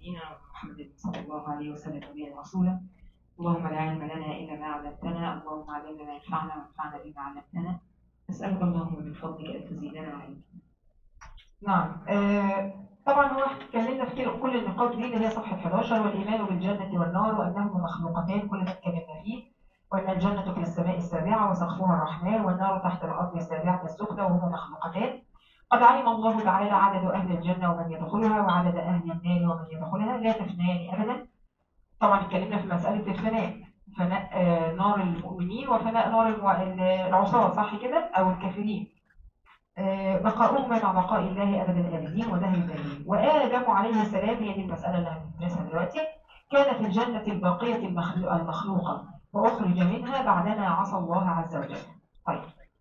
نبينا محمد صلى الله عليه وسلم نبيا رسولا اللهم لا علم لنا إلا ما علمتنا اللهم علمنا ما ينفعنا وانفعنا بما علمتنا نسألك اللهم من فضلك أن تزيدنا علما نعم آه طبعا هو اتكلمنا في كل- كل النقاط دي اللي هي صفحة 11 والإيمان بالجنة والنار وأنهما مخلوقتان كل ده اتكلمنا فيه وأن الجنة في السماء السابعة وسقفها الرحمن والنار تحت الأرض السابعة السفلى وهما مخلوقتان قد علم الله تعالى عدد أهل الجنة ومن يدخلها وعدد أهل النار ومن يدخلها لا تفنيان أبدا طبعا اتكلمنا في مسألة الفناء فناء آه، نار المؤمنين وفناء نار المو- العصاة صح كده أو الكافرين آه، بقاؤهما مع بقاء الله أبد الآبدين ودهر الداهرين وآدم عليه السلام هي دي المسألة اللي هندرسها دلوقتي كان في الجنة الباقية المخلو- المخلوقة وأخرج منها بعدما عصى الله عز وجل طيب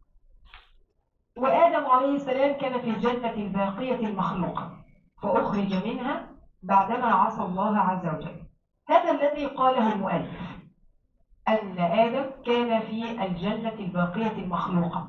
وآدم عليه السلام كان في الجنة الباقية المخلوقة فأخرج منها بعدما عصى الله عز وجل هذا الذي قاله المؤلف أن آدم كان في الجنة الباقية المخلوقة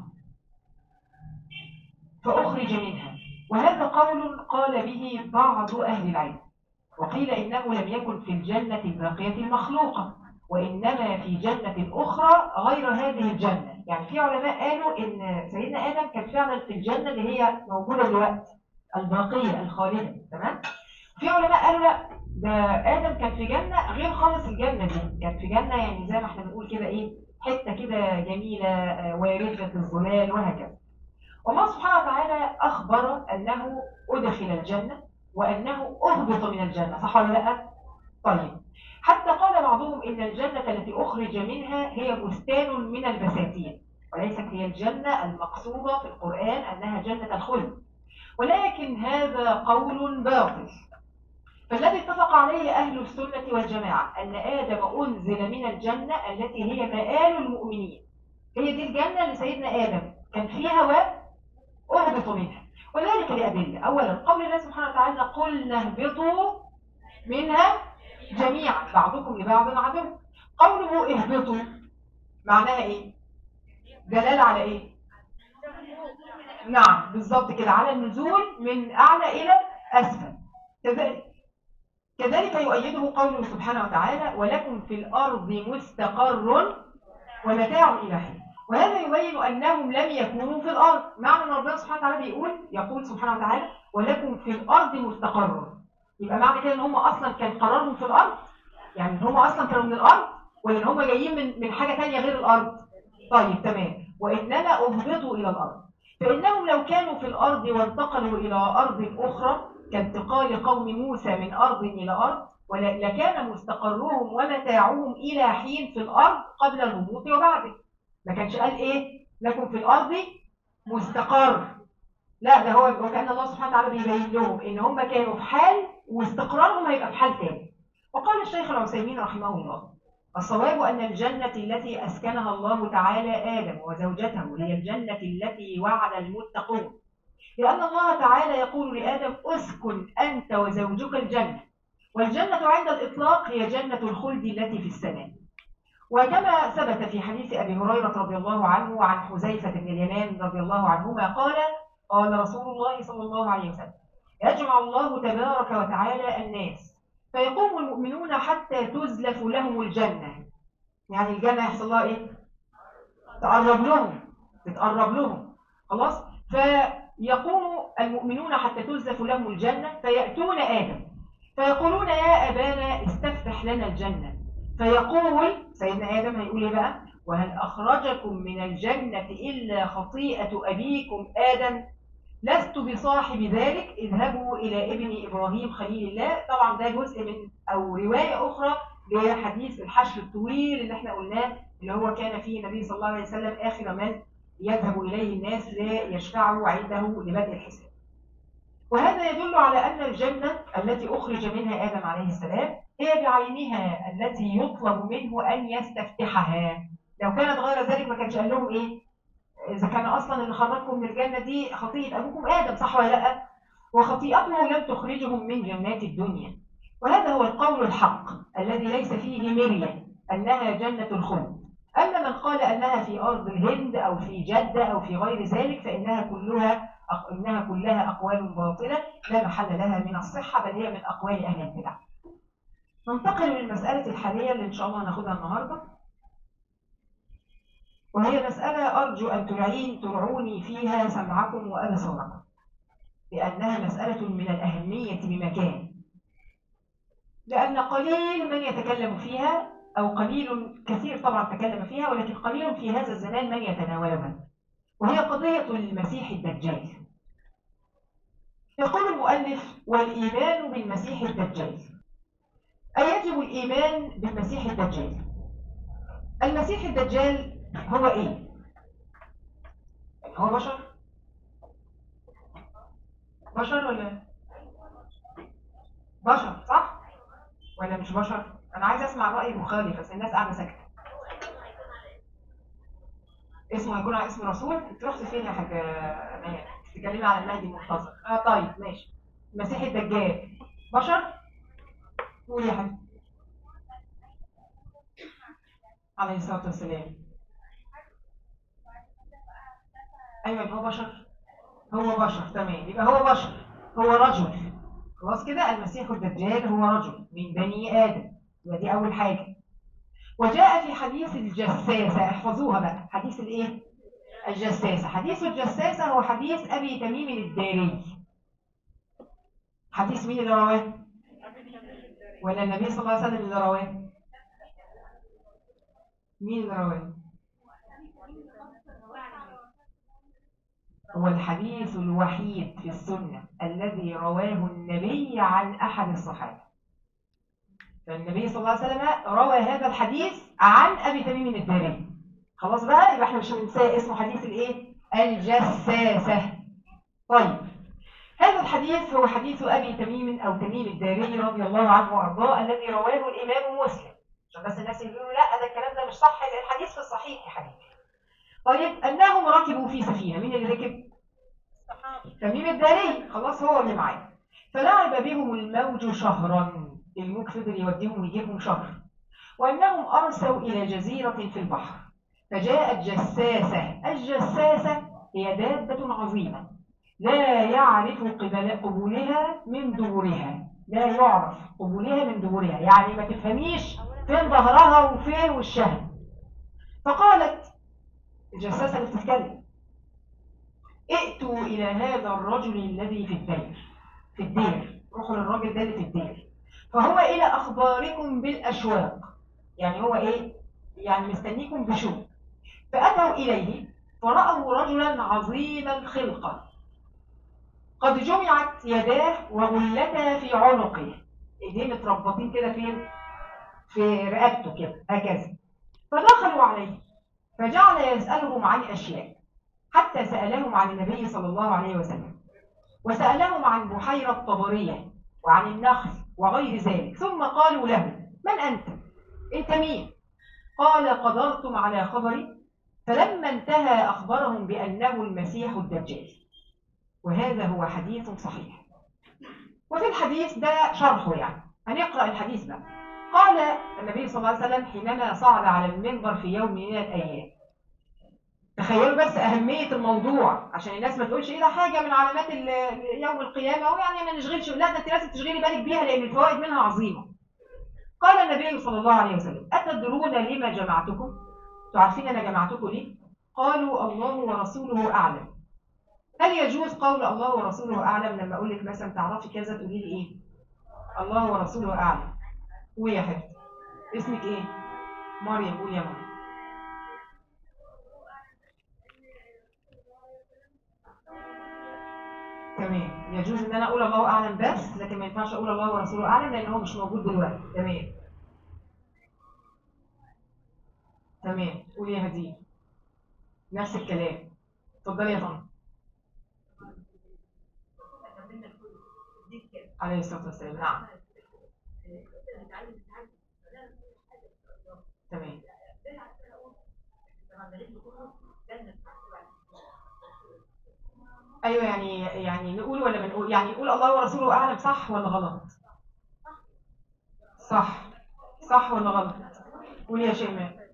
فأخرج منها وهذا قول قال به بعض أهل العلم وقيل إنه لم يكن في الجنة الباقية المخلوقة وإنما في جنة أخرى غير هذه الجنة يعني في علماء قالوا إن سيدنا آدم كان فعلا في الجنة اللي هي موجودة دلوقتي الباقية الخالدة تمام في علماء قالوا لا ده آدم كان في جنة غير خالص الجنة دي كان في جنة يعني زي ما احنا بنقول كده إيه حتة كده جميلة آه، واردة الظلال وهكذا والله سبحانه وتعالى أخبر أنه أدخل الجنة وأنه أهبط من الجنة صح ولا لا؟ طيب حتى قال بعضهم إن الجنة التي أخرج منها هي بستان من البساتين وليست هي الجنة المقصودة في القرآن أنها جنة الخلد ولكن هذا قول باطل فالذي اتفق عليه أهل السنة والجماعة أن آدم أنزل من الجنة التي هي مآل المؤمنين هي دي الجنة اللي سيدنا آدم كان فيها وأهبط منها وذلك لأدلة أولا قول الله سبحانه وتعالى قلنا اهبطوا منها جميعا بعضكم لبعض عدو قوله اهبطوا معناها ايه دلالة على ايه نعم بالظبط كده على النزول من اعلى الى اسفل كذلك كذلك يؤيده قوله سبحانه وتعالى ولكم في الارض مستقر ومتاع الى حين وهذا يبين انهم لم يكونوا في الارض معنى ان ربنا سبحانه وتعالى بيقول يقول سبحانه وتعالى ولكم في الارض مستقر يبقى معنى كده ان هم اصلا كان قرارهم في الارض يعني هم اصلا كانوا من الارض ولا ان هم جايين من من حاجه ثانيه غير الارض طيب تمام وانما اهبطوا الى الارض فانهم لو كانوا في الارض وانتقلوا الى ارض اخرى كانتقال قوم موسى من ارض الى ارض ولا- لكان مستقرهم ومتاعهم الى حين في الارض قبل الهبوط وبعده ما كانش قال ايه لكم في الارض مستقر لا ده هو وكان الله سبحانه وتعالى بيبين لهم ان هم كانوا في حال واستقرارهم هيبقى في حال تاني وقال الشيخ العثيمين رحمه الله الصواب أن الجنة التي أسكنها الله تعالى آدم وزوجته هي الجنة التي وعد المتقون لأن الله تعالى يقول لآدم أسكن أنت وزوجك الجنة والجنة عند الإطلاق هي جنة الخلد التي في السماء وكما ثبت في حديث أبي هريرة رضي الله عنه وعن حذيفة بن اليمان رضي الله عنهما قال قال رسول الله صلى الله عليه وسلم يجمع الله تبارك وتعالى الناس فيقوم المؤمنون حتى تزلف لهم الجنة يعني الجنة يحصل لها ايه تقرب لهم تتقرب لهم خلاص فيقوم المؤمنون حتى تزلف لهم الجنة فيأتون آدم فيقولون يا أبانا استفتح لنا الجنة فيقول سيدنا آدم هيقول ايه بقى وهل أخرجكم من الجنة إلا خطيئة أبيكم آدم لست بصاحب ذلك اذهبوا إلى ابن إبراهيم خليل الله طبعا ده جزء من أو رواية أخرى لحديث الحشر الطويل اللي احنا قلناه اللي هو كان فيه النبي صلى الله عليه وسلم آخر من يذهب إليه الناس ليشفعوا عنده لبدء الحساب وهذا يدل على أن الجنة التي أخرج منها آدم عليه السلام هي بعينها التي يطلب منه أن يستفتحها لو كانت غير ذلك ما كانش قال لهم إيه إذا كان أصلا اللي خرجكم من الجنة دي خطيئة أبوكم آدم صح ولا لأ؟ وخطيئته لم تخرجهم من جنات الدنيا وهذا هو القول الحق الذي ليس فيه مرية أنها جنة الخلد أما من قال أنها في أرض الهند أو في جدة أو في غير ذلك فإنها كلها إنها كلها أقوال باطلة لا محل لها من الصحة بل هي من أقوال أهل البدع ننتقل للمسألة الحالية اللي إن شاء الله هناخدها النهاردة وهي مسألة أرجو أن تعين ترعوني فيها سمعكم وأبصاركم لأنها مسألة من الأهمية بمكان لأن قليل من يتكلم فيها أو قليل كثير طبعا تكلم فيها ولكن قليل في هذا الزمان من يتناولها وهي قضية المسيح الدجال يقول المؤلف والإيمان بالمسيح الدجال أيجب الإيمان بالمسيح الدجال المسيح الدجال هو إيه؟ يعني هو بشر؟ بشر ولا بشر صح؟ ولا مش بشر؟ أنا عايز أسمع رأي مخالف بس الناس قاعدة ساكتة اسمه هيكون على اسم رسول؟ أنت رحت فين يا حاجة أمان؟ تتكلمي على المهدي المنتظر اه طيب ماشي المسيح الدجال بشر؟ قول يا حبيبي عليه الصلاة والسلام أيوة هو بشر هو بشر تمام يبقى هو بشر هو رجل خلاص كده المسيح الدجال هو رجل من بني آدم يبقى دي أول حاجة وجاء في حديث الجساسة احفظوها بقى حديث الايه الجساسة حديث الجساسة هو حديث أبي تميم الداري حديث مين اللي رواه ولا النبي صلى الله عليه وسلم اللي رواه مين اللي رواه هو الحديث الوحيد في السنة الذي رواه النبي عن أحد الصحابة فالنبي صلى الله عليه وسلم روى هذا الحديث عن أبي تميم الداري خلاص بقى يبقى احنا مش هننساه اسمه حديث الايه الجساسة طيب هذا الحديث هو حديث أبي تميم أو تميم الداري رضي الله عنه وأرضاه الذي رواه الإمام مسلم عشان بس الناس يقولوا لا ده الكلام ده مش صح الحديث في الصحيح يا حبيبي طيب أنهم ركبوا في سفينة مين اللي ركب؟ تميم الداري خلاص هو اللي معاه فلعب بهم الموج شهرا الموج فضل يوديهم ويجيبهم شهر وأنهم أرسوا إلى جزيرة في البحر فجاءت جساسة الجساسة هي دابة عظيمة لا يعرف قبل قبولها من دورها لا يعرف قبولها من دورها يعني ما تفهميش فين ظهرها وفين وشها فقالت الجساسة اللي بتتكلم ائتوا إلى هذا الرجل الذي في الدير في الدير روحوا للراجل ده اللي في الدير فهو إلى أخباركم بالأشواق يعني هو إيه؟ يعني مستنيكم بشوق فأتوا إليه فرأوا رجلا عظيم الخلقة قد جمعت يداه وغلتا في عنقه ايديه متربطين كده فين في رقبته كده هكذا فدخلوا عليه فجعل يسألهم عن أشياء حتى سألهم عن النبي صلى الله عليه وسلم وسألهم عن بحيرة طبرية وعن النخل وغير ذلك ثم قالوا له من أنت؟ أنت مين؟ قال قدرتم على خبري فلما انتهى أخبرهم بأنه المسيح الدجال وهذا هو حديث صحيح وفي الحديث ده شرحه يعني هنقرأ الحديث بقى قال النبي صلى الله عليه وسلم حينما صعد على المنبر في يوم من الأيام تخيلوا بس أهمية الموضوع عشان الناس ما تقولش إيه ده حاجة من علامات يوم القيامة أو يعني ما نشغلش لا ده أنت لازم تشغلي بالك بيها لأن الفوائد منها عظيمة قال النبي صلى الله عليه وسلم أتدرون لما جمعتكم؟ تعرفين أنا جمعتكم ليه؟ قالوا الله ورسوله أعلم هل يجوز قول الله ورسوله أعلم لما أقول لك مثلا تعرفي كذا تقولي لي إيه؟ الله ورسوله أعلم قولي يا حبيبتي اسمك إيه؟ مريم قولي يا مريم تمام يجوز ان انا اقول الله اعلم بس لكن ما ينفعش اقول الله ورسوله اعلم لان هو مش موجود دلوقتي تمام تمام قولي يا هديه نفس الكلام اتفضلي يا فندم عليه الصلاه والسلام نعم تمام ايوه يعني يعني نقول ولا ما نقول يعني نقول الله ورسوله اعلم صح ولا غلط صح صح ولا غلط قولي يا شيماء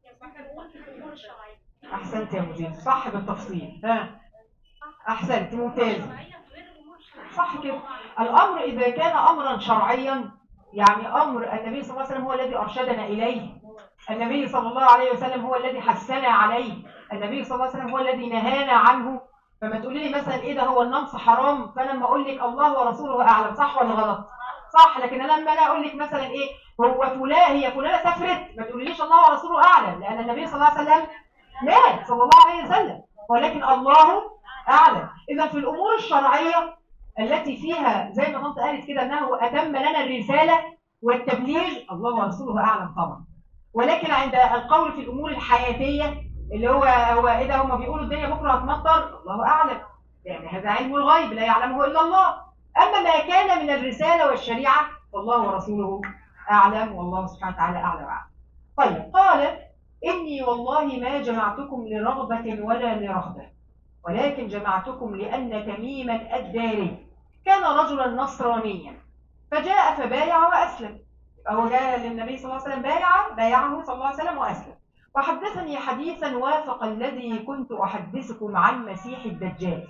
احسنت يا مدير صح بالتفصيل ها احسنت ممتاز صح كده الامر اذا كان امرا شرعيا يعني أمر النبي صلى الله عليه وسلم هو الذي أرشدنا إليه النبي صلى الله عليه وسلم هو الذي حسنا عليه النبي صلى الله عليه وسلم هو الذي نهانا عنه فما تقولي لي مثلا ايه ده هو النمص حرام فانا لما اقول لك الله ورسوله اعلم صح ولا غلط صح لكن انا لما انا اقول لك مثلا ايه هو فلان هي فلانه سافرت ما تقوليليش الله ورسوله اعلم لان النبي صلى الله عليه وسلم مات صلى الله عليه وسلم ولكن الله اعلم اذا في الامور الشرعيه التي فيها زي ما كنت قالت كده انه اتم لنا الرساله والتبليغ الله ورسوله اعلم طبعا ولكن عند القول في الامور الحياتيه اللي هو هو ايه ده هم بيقولوا الدنيا بكره هتمطر الله اعلم يعني هذا علم الغيب لا يعلمه الا الله اما ما كان من الرساله والشريعه فالله ورسوله اعلم والله سبحانه وتعالى اعلم وأعلم. طيب قال اني والله ما جمعتكم لرغبه ولا لرهبه ولكن جمعتكم لان تميما الداري كان رجلا نصرانيا فجاء فبايع واسلم هو جاء للنبي صلى الله عليه وسلم بايع بايعه صلى الله عليه وسلم واسلم وحدثني حديثا وافق الذي كنت أحدثكم عن مسيح الدجال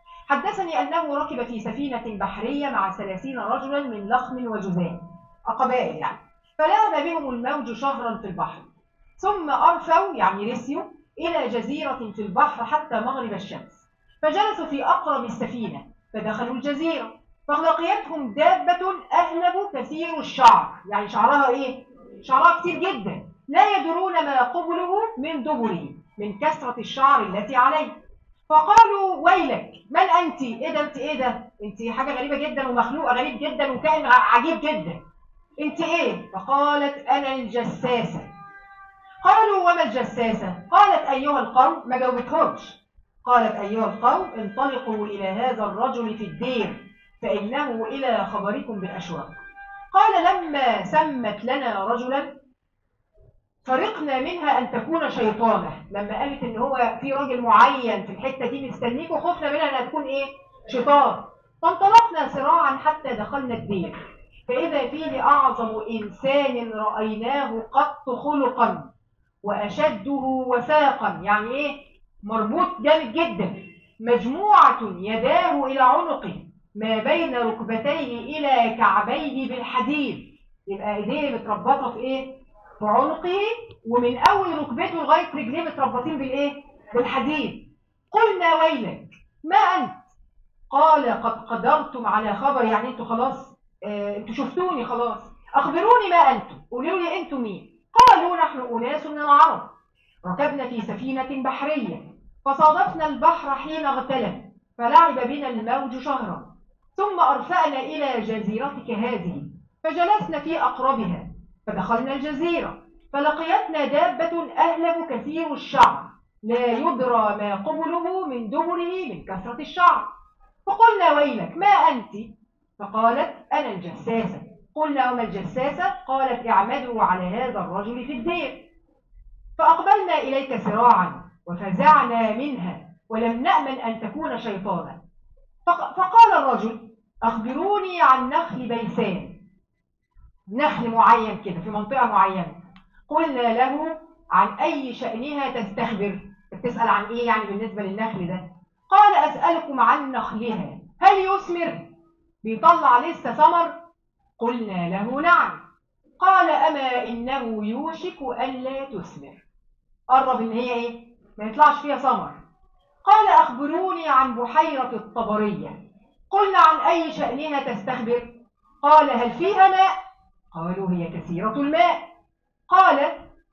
حدثني أنه ركب في سفينة بحرية مع ثلاثين رجلا من لخم وجزام قبائل يعني فلعب بهم الموج شهرا في البحر ثم أرفوا يعني رسيوا إلى جزيرة في البحر حتى مغرب الشمس فجلسوا في أقرب السفينة فدخلوا الجزيرة فلقيتهم دابة أهلب كثير الشعر يعني شعرها إيه؟ شعرها كتير جدا لا يدرون ما قبله من دبره من كثرة الشعر التي عليه فقالوا ويلك من أنت؟ إيه ده أنت إيه ده؟ أنت حاجة غريبة جدا ومخلوق غريب جدا وكائن عجيب جدا أنت إيه؟ فقالت أنا الجساسة قالوا وما الجساسة؟ قالت أيها القوم ما جاوبتهمش قالت أيها القوم انطلقوا إلى هذا الرجل في الدير فإنه إلى خبركم بالأشواق قال لما سمت لنا رجلا فرقنا منها أن تكون شيطانة لما قالت إن هو في راجل معين في الحتة دي مستنيك وخفنا منها أنها تكون إيه شيطان فانطلقنا سراعا حتى دخلنا الدير فإذا فيه أعظم إنسان رأيناه قط خلقا وأشده وثاقا يعني إيه مربوط جامد جدا مجموعة يداه إلى عنقه ما بين ركبتيه إلى كعبيه بالحديد يبقى إيديه متربطة في إيه في عنقه ومن اول ركبته لغايه رجليه متربطين بالايه بالحديد قلنا ويلك ما انت قال قد قدرتم على خبر يعني انتوا خلاص اه انتوا شفتوني خلاص اخبروني ما انتم قولوا لي انتوا مين قالوا نحن اناس من العرب ركبنا في سفينه بحريه فصادفنا البحر حين اغتلم فلعب بنا الموج شهرا ثم ارفأنا الى جزيرتك هذه فجلسنا في اقربها فدخلنا الجزيرة فلقيتنا دابة أهلب كثير الشعر لا يدرى ما قبله من دبره من كثرة الشعر فقلنا ويلك ما أنت فقالت أنا الجساسة قلنا وما الجساسة قالت اعمدوا على هذا الرجل في الدير فأقبلنا إليك سراعا وفزعنا منها ولم نأمن أن تكون شيطانا فقال الرجل أخبروني عن نخل بيسان نخل معين كده في منطقة معينة قلنا له عن أي شأنها تستخبر بتسأل عن إيه يعني بالنسبة للنخل ده قال أسألكم عن نخلها هل يثمر بيطلع لسه ثمر قلنا له نعم قال أما إنه يوشك أن لا تثمر قرب إن هي إيه ما يطلعش فيها ثمر قال أخبروني عن بحيرة الطبرية قلنا عن أي شأنها تستخبر قال هل فيها ماء قالوا هي كثيرة الماء قال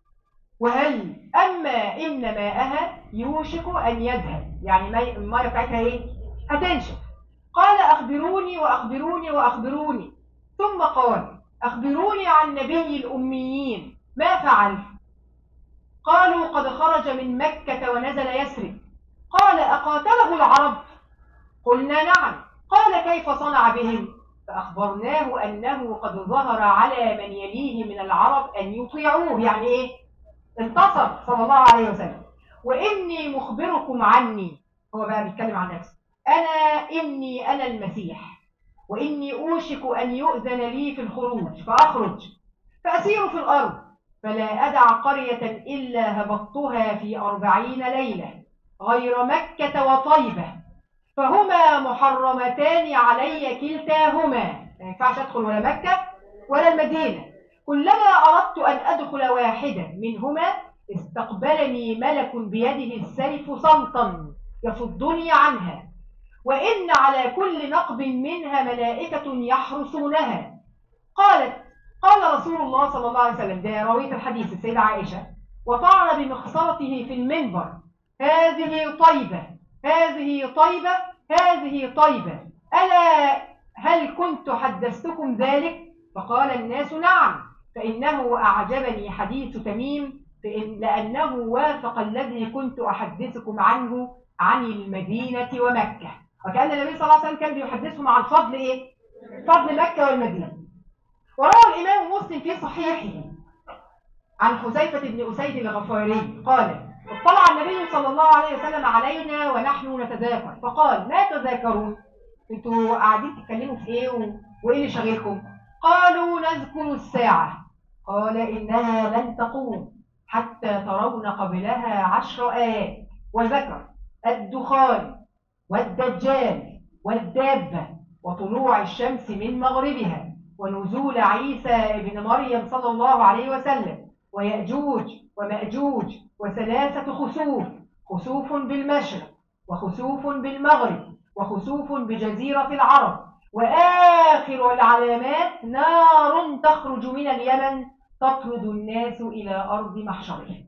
وهل أما إن ماءها يوشك أن يذهب يعني الماء بتاعتها إيه؟ هتنشف قال أخبروني وأخبروني وأخبروني ثم قال أخبروني عن نبي الأميين ما فعل قالوا قد خرج من مكة ونزل يسرب قال أقاتله العرب قلنا نعم قال كيف صنع بهم فأخبرناه أنه قد ظهر على من يليه من العرب أن يطيعوه يعني إيه؟ انتصر صلى الله عليه وسلم وإني مخبركم عني هو بقى بيتكلم عن نفسه أنا إني أنا المسيح وإني أوشك أن يؤذن لي في الخروج فأخرج فأسير في الأرض فلا أدع قرية إلا هبطتها في أربعين ليلة غير مكة وطيبة فهما محرمتان علي كلتاهما ما ينفعش ادخل ولا مكة ولا المدينة كلما أردت أن أدخل واحدة منهما استقبلني ملك بيده السيف صمتا يصدني عنها وإن على كل نقب منها ملائكة يحرسونها قالت قال رسول الله صلى الله عليه وسلم ده روية الحديث السيدة عائشة وطعن بمخصرته في المنبر هذه طيبة هذه طيبة هذه طيبة ألا هل كنت حدثتكم ذلك فقال الناس نعم فإنه أعجبني حديث تميم لأنه وافق الذي كنت أحدثكم عنه عن المدينة ومكة وكأن النبي صلى الله عليه وسلم كان بيحدثهم عن فضل إيه؟ فضل مكة والمدينة وروى الإمام مسلم في صحيحه عن حذيفة بن أسيد الغفاري قال اطلع النبي صلى الله عليه وسلم علينا ونحن نتذاكر فقال ما تذاكرون انتوا قاعدين تتكلموا في ايه و... وايه اللي شاغلكم قالوا نذكر الساعة قال إنها لن تقوم حتى ترون قبلها عشر آيات وذكر الدخان والدجال والدابة وطلوع الشمس من مغربها ونزول عيسى ابن مريم صلى الله عليه وسلم ويأجوج ومأجوج وثلاثة خسوف خسوف بالمشرق وخسوف بالمغرب وخسوف بجزيرة العرب وآخر العلامات نار تخرج من اليمن تطرد الناس إلى أرض محشرهم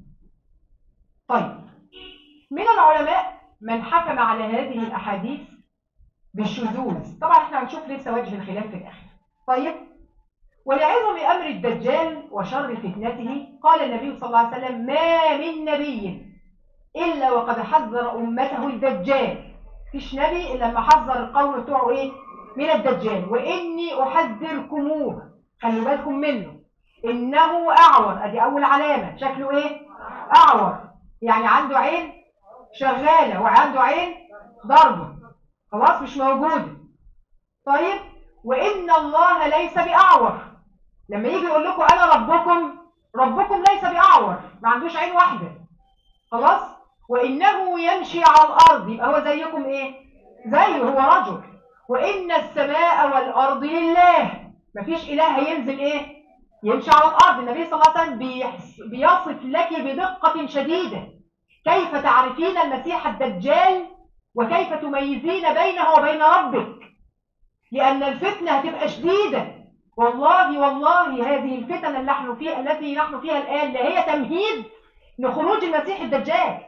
طيب من العلماء من حكم على هذه الأحاديث بالشذوذ طبعا احنا هنشوف لسه وجه الخلاف في الآخر طيب ولعظم أمر الدجال وشر فتنته قال النبي صلى الله عليه وسلم ما من نبي إلا وقد حذر أمته الدجال فيش نبي إلا لما حذر القوم بتوعه إيه من الدجال وإني أحذركموه خلوا بالكم منه إنه أعور أدي أول علامة شكله إيه أعور يعني عنده عين شغالة وعنده عين ضربة خلاص مش موجودة طيب وإن الله ليس بأعور لما يجي يقول لكم أنا ربكم ربكم ليس بأعور ما عندوش عين واحدة خلاص وإنه يمشي على الأرض يبقى هو زيكم إيه زيه هو رجل وإن السماء والأرض لله مفيش إله هينزل إيه يمشي على الأرض النبي صلى الله عليه وسلم بيصف لك بدقة شديدة كيف تعرفين المسيح الدجال وكيف تميزين بينه وبين ربك لأن الفتنة هتبقى شديدة والله والله هذه الفتن اللي نحن فيها التي نحن فيها الآن لا هي تمهيد لخروج المسيح الدجال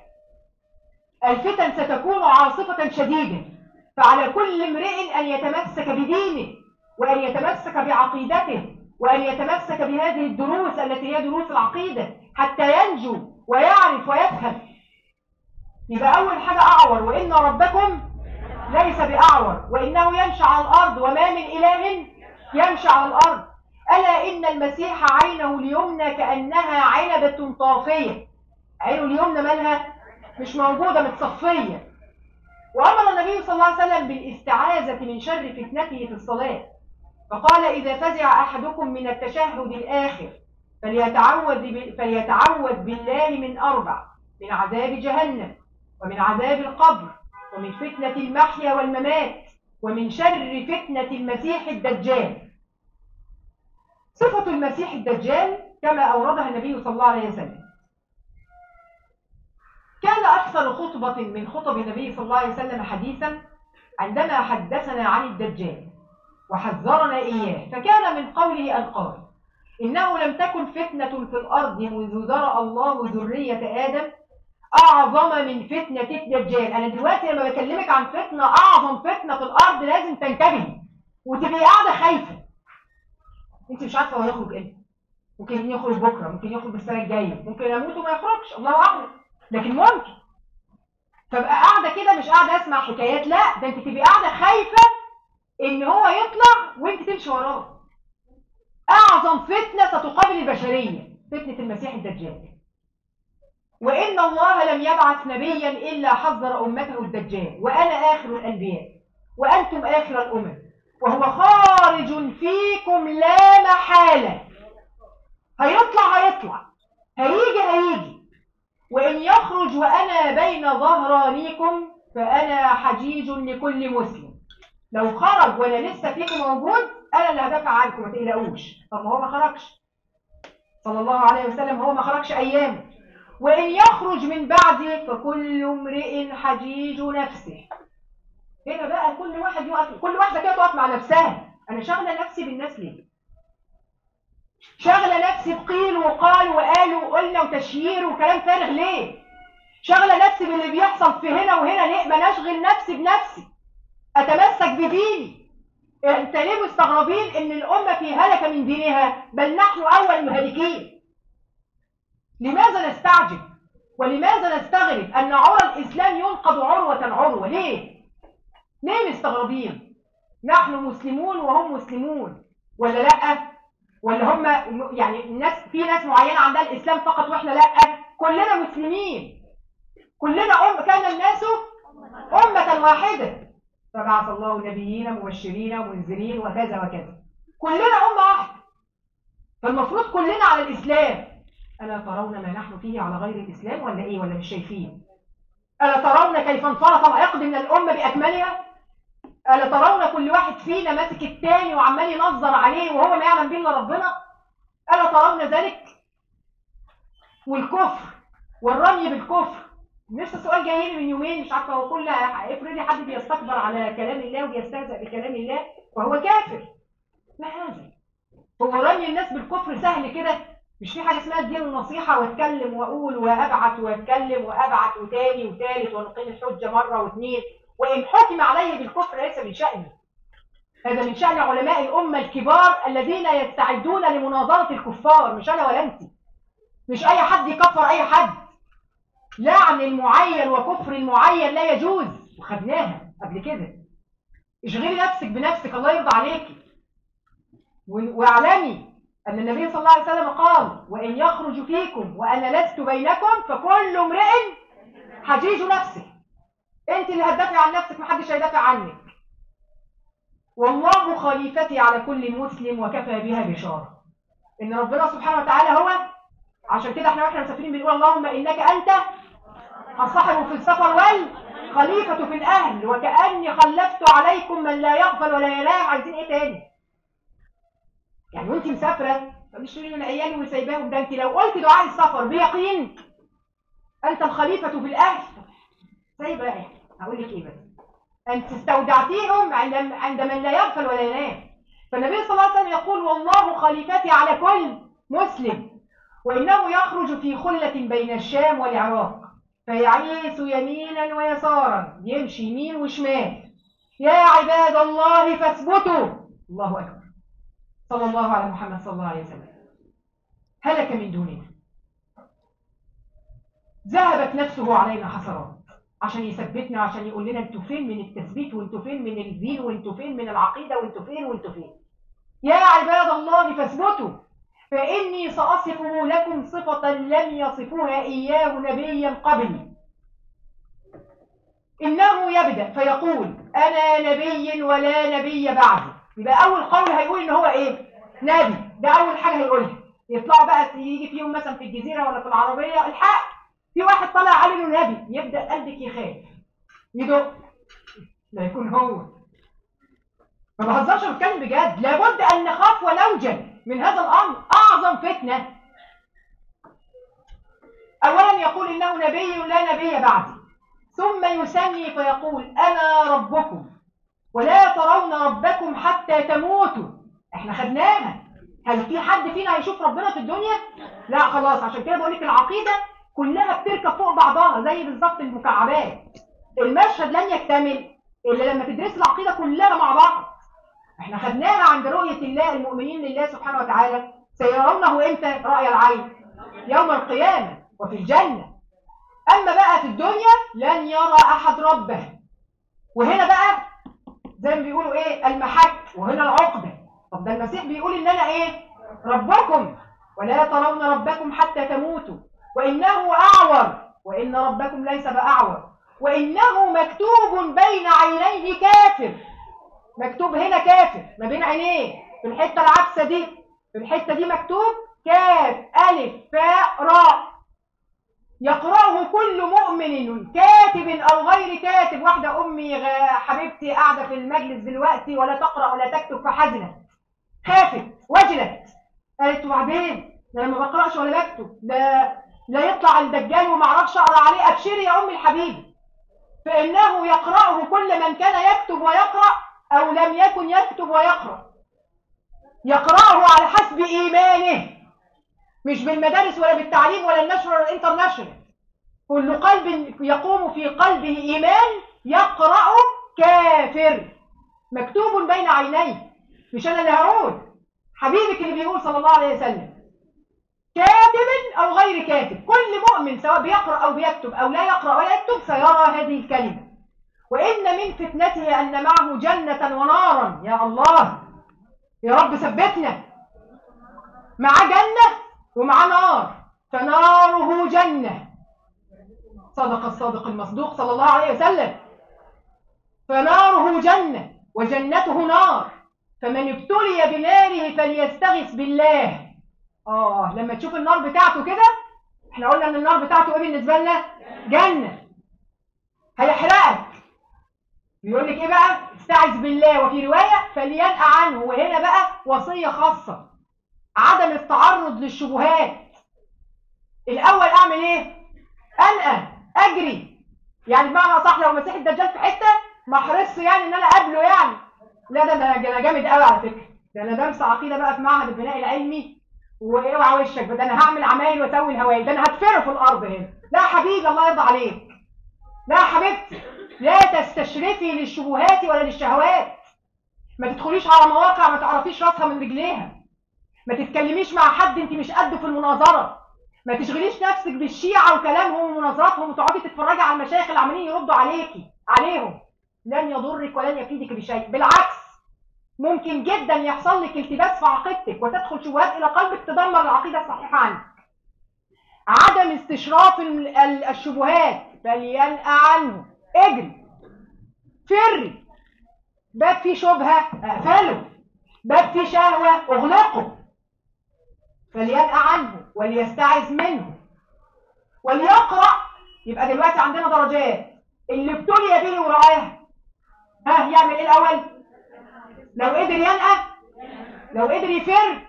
الفتن ستكون عاصفة شديدة فعلى كل امرئ أن يتمسك بدينه وأن يتمسك بعقيدته وأن يتمسك بهذه الدروس التي هي دروس العقيدة حتى ينجو ويعرف ويفهم يبقى أول حاجة أعور وإن ربكم ليس بأعور وإنه يمشي على الأرض وما من إله يمشي على الأرض ألا إن المسيح عينه اليمنى كأنها عنبة طافية عينه اليمنى مالها مش موجودة متصفية وأمر النبي صلى الله عليه وسلم بالاستعاذة من شر فتنته في الصلاة فقال إذا فزع أحدكم من التشهد الآخر فليتعوذ, فليتعوذ بالله من أربع من عذاب جهنم ومن عذاب القبر ومن فتنة المحيا والممات ومن شر فتنة المسيح الدجال صفة المسيح الدجال كما أوردها النبي صلى الله عليه وسلم كان أكثر خطبة من خطب النبي صلى الله عليه وسلم حديثا عندما حدثنا عن الدجال وحذرنا إياه فكان من قوله أن قال إنه لم تكن فتنة في الأرض منذ ذرأ الله ذرية آدم أعظم من فتنة الدجال أنا دلوقتي لما بكلمك عن فتنة أعظم فتنة في الأرض لازم تنتبهي وتبقي قاعدة خايفة أنت مش عارفة هو هيخرج إمتى ممكن يخرج بكرة ممكن يخرج السنة الجاية ممكن يموت وما يخرجش الله أعلم لكن ممكن فبقى قاعدة كده مش قاعدة أسمع حكايات لا ده أنت تبقي قاعدة خايفة إن هو يطلع وأنت تمشي وراه أعظم فتنة ستقابل البشرية فتنة المسيح الدجال وإن الله لم يبعث نبيا إلا حذر أمته الدجال وأنا آخر الأنبياء وأنتم آخر الأمم وهو خارج فيكم لا محالة هيطلع هيطلع هيجي هيجي وإن يخرج وأنا بين ظهرانيكم فأنا حجيج لكل مسلم لو خرج وأنا لسه فيكم موجود انا اللي هدافع عنكم ما تقلقوش طب ما هو ما خرجش صلى الله عليه وسلم هو ما خرجش ايام وان يخرج من بعدي فكل امرئ حجيج نفسه هنا بقى كل واحد يقف كل واحده كده تقف مع نفسها انا شاغله نفسي بالناس ليه شاغله نفسي بقيل وقال وقال وقلنا وتشيير وكلام فارغ ليه شاغله نفسي باللي بيحصل في هنا وهنا ليه ما نشغل نفسي بنفسي اتمسك بديني انت ليه مستغربين ان الامه في هلكه من دينها بل نحن اول المهلكين لماذا نستعجب ولماذا نستغرب ان عرى الاسلام ينقض عروه عروه ليه ليه مستغربين نحن مسلمون وهم مسلمون ولا لا ولا هم يعني الناس في ناس معينه عندها الاسلام فقط واحنا لا كلنا مسلمين كلنا أم كان الناس أمة واحدة فبعث الله نبيين مبشرين ومنذرين وكذا وكذا كلنا أمة واحدة فالمفروض كلنا على الإسلام ألا ترون ما نحن فيه على غير الإسلام ولا إيه ولا مش شايفين ألا ترون كيف انفرط العقد من الأمة بأكملها ألا ترون كل واحد فينا ماسك التاني وعمال ينظر عليه وهو ما يعلم به الا ربنا ألا ترون ذلك والكفر والرمي بالكفر لسه سؤال جاي لي من يومين مش عارفه هو كل افرضي حد بيستكبر على كلام الله وبيستهزئ بكلام الله وهو كافر ما هذا هو رمي الناس بالكفر سهل كده مش في حاجه اسمها الدين النصيحه واتكلم واقول وابعت واتكلم وابعت وتاني وتالت ونقيم الحجه مره واثنين وان حكم عليه بالكفر ليس من شاني هذا من شان علماء الامه الكبار الذين يستعدون لمناظره الكفار مش انا ولا انت مش اي حد يكفر اي حد لعن المعين وكفر المعين لا يجوز وخدناها قبل كده اشغلي نفسك بنفسك الله يرضى عليكي واعلمي أن النبي صلى الله عليه وسلم قال وإن يخرج فيكم وأنا لست بينكم فكل امرئ حجيج نفسه أنت اللي هتدافع عن نفسك محدش هيدافع عنك والله خليفتي على كل مسلم وكفى بها بشارة إن ربنا سبحانه وتعالى هو عشان كده احنا واحنا مسافرين بنقول اللهم إنك أنت الصاحب في السفر والخليفة في الأهل وكأني خلفت عليكم من لا يغفل ولا ينام عايزين إيه تاني يعني وانت مسافرة مش من العيال وسايباهم ده انت لو قلت دعاء السفر بيقين انت الخليفة في الأهل سايبة ايه هقول لك ايه بس انت استودعتيهم عند عند من لا يغفل ولا ينام فالنبي صلى الله عليه وسلم يقول والله خليفتي على كل مسلم وإنه يخرج في خلة بين الشام والعراق فيعيس يمينا ويسارا يمشي يمين وشمال يا عباد الله فاثبتوا الله أكبر صلى الله على محمد صلى الله عليه وسلم هلك من دوننا ذهبت نفسه علينا حسرات عشان يثبتنا عشان يقول لنا انتوا فين من التثبيت وانتوا فين من الدين وانتوا فين من العقيده وانتوا فين وانتوا فين يا عباد الله فاثبتوا فاني ساصفه لكم صفه لم يصفوها اياه نبيا قبلي انه يبدا فيقول انا نبي ولا نبي بعدي يبقى اول قول هيقول ان هو ايه نبي ده اول حاجه هيقولها يطلعوا بقى يجي في يوم مثلا في الجزيره ولا في العربيه الحق في واحد طلع عليه انه نبي يبدا قلبك يخاف يدق لا يكون هو ما بهزرش بتكلم بجد لابد ان نخاف ونوجل من هذا الامر اعظم فتنه اولا يقول انه نبي لا نبي بعدي ثم يسمي فيقول انا ربكم ولا ترون ربكم حتى تموتوا احنا خدناها هل في حد فينا هيشوف ربنا في الدنيا لا خلاص عشان كده بقول لك العقيده كلها بتركب فوق بعضها زي بالظبط المكعبات المشهد لن يكتمل الا لما تدرس العقيده كلها مع بعض احنا خدناها عند رؤيه الله المؤمنين لله سبحانه وتعالى سيرونه امتى راي العين يوم القيامه وفي الجنه اما بقى في الدنيا لن يرى احد ربه وهنا بقى زي ما بيقولوا ايه المحك وهنا العقبة طب ده المسيح بيقول ان انا ايه ربكم ولا ترون ربكم حتى تموتوا وانه اعور وان ربكم ليس باعور وانه مكتوب بين عينيه كافر مكتوب هنا كافر ما بين عينيه في الحته العكسه دي في الحته دي مكتوب كاف الف فاء راء يقرأه كل مؤمن كاتب أو غير كاتب واحدة أمي حبيبتي قاعدة في المجلس دلوقتي ولا تقرأ ولا تكتب فحزنت خافت وجلت قالت وبعدين ده انا ما بقراش ولا بكتب لا لا يطلع الدجال وما اعرفش اقرا عليه ابشري يا ام الحبيب فانه يقراه كل من كان يكتب ويقرا او لم يكن يكتب ويقرا يقراه على حسب ايمانه مش بالمدارس ولا بالتعليم ولا النشر ولا الانترناشونال كل قلب يقوم في قلبه ايمان يقرا كافر مكتوب بين عينيه مش انا اللي هقول حبيبك اللي بيقول صلى الله عليه وسلم كاتب او غير كاتب كل مؤمن سواء بيقرا او بيكتب او لا يقرا ولا يكتب سيرى هذه الكلمه وان من فتنته ان معه جنه ونارا يا الله يا رب ثبتنا معاه جنه ومعاه نار فناره جنه صدق الصادق المصدوق صلى الله عليه وسلم فناره جنة وجنته نار فمن ابتلي بناره فليستغث بالله اه لما تشوف النار بتاعته كده احنا قلنا ان النار بتاعته ايه بالنسبه لنا جنه هيحرقك بيقول لك ايه بقى استعذ بالله وفي روايه فلينأ عنه وهنا بقى وصيه خاصه عدم التعرض للشبهات الاول اعمل ايه انأى اجري يعني بمعنى صح لو مسيح الدجال في حته ما احرصش يعني ان انا اقابله يعني لا ده ده انا جامد قوي على فكره ده انا درس عقيده بقى في معهد البناء العلمي واوعى وشك ده انا هعمل عمايل واسوي الهوايل ده انا هدفنه في الارض هنا لا حبيبي الله يرضى عليك لا حبيبتي لا تستشرفي للشبهات ولا للشهوات ما تدخليش على مواقع ما تعرفيش راسها من رجليها ما تتكلميش مع حد انت مش قده في المناظره ما تشغليش نفسك بالشيعة وكلامهم ومناظراتهم وتقعدي تتفرجي على المشايخ اللي عمالين يردوا عليكي عليهم لن يضرك ولن يفيدك بشيء بالعكس ممكن جدا يحصل لك التباس في عقيدتك وتدخل شبهات الى قلبك تدمر العقيده الصحيحه عنك عدم استشراف الشبهات فلينأ عنه اجري فري باب فيه شبهه اقفله باب فيه شهوه اغلقه فلينأ عنه وليستعذ منه وليقرأ يبقى دلوقتي عندنا درجات اللي ابتلي به ورآها ها يعمل ايه الاول لو قدر ينأى لو قدر يفر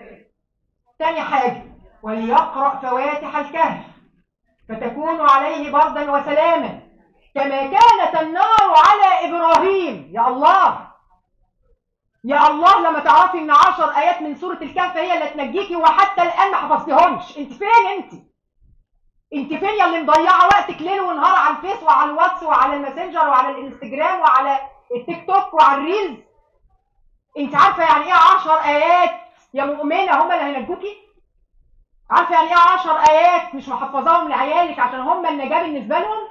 تاني حاجة وليقرأ فواتح الكهف فتكون عليه بردا وسلاما كما كانت النار على إبراهيم يا الله يا الله لما تعرفي ان عشر ايات من سورة الكهف هي اللي تنجيكي وحتى الان ما حفظتيهمش انت فين انت انت فين يا اللي مضيعه وقتك ليل ونهار على الفيس وعلى الواتس وعلى الماسنجر وعلى الانستجرام وعلى التيك توك وعلى الريلز انت عارفه يعني ايه 10 ايات يا مؤمنه هم اللي هينجوكي عارفه يعني ايه 10 ايات مش محفظاهم لعيالك عشان هم النجاه بالنسبه لهم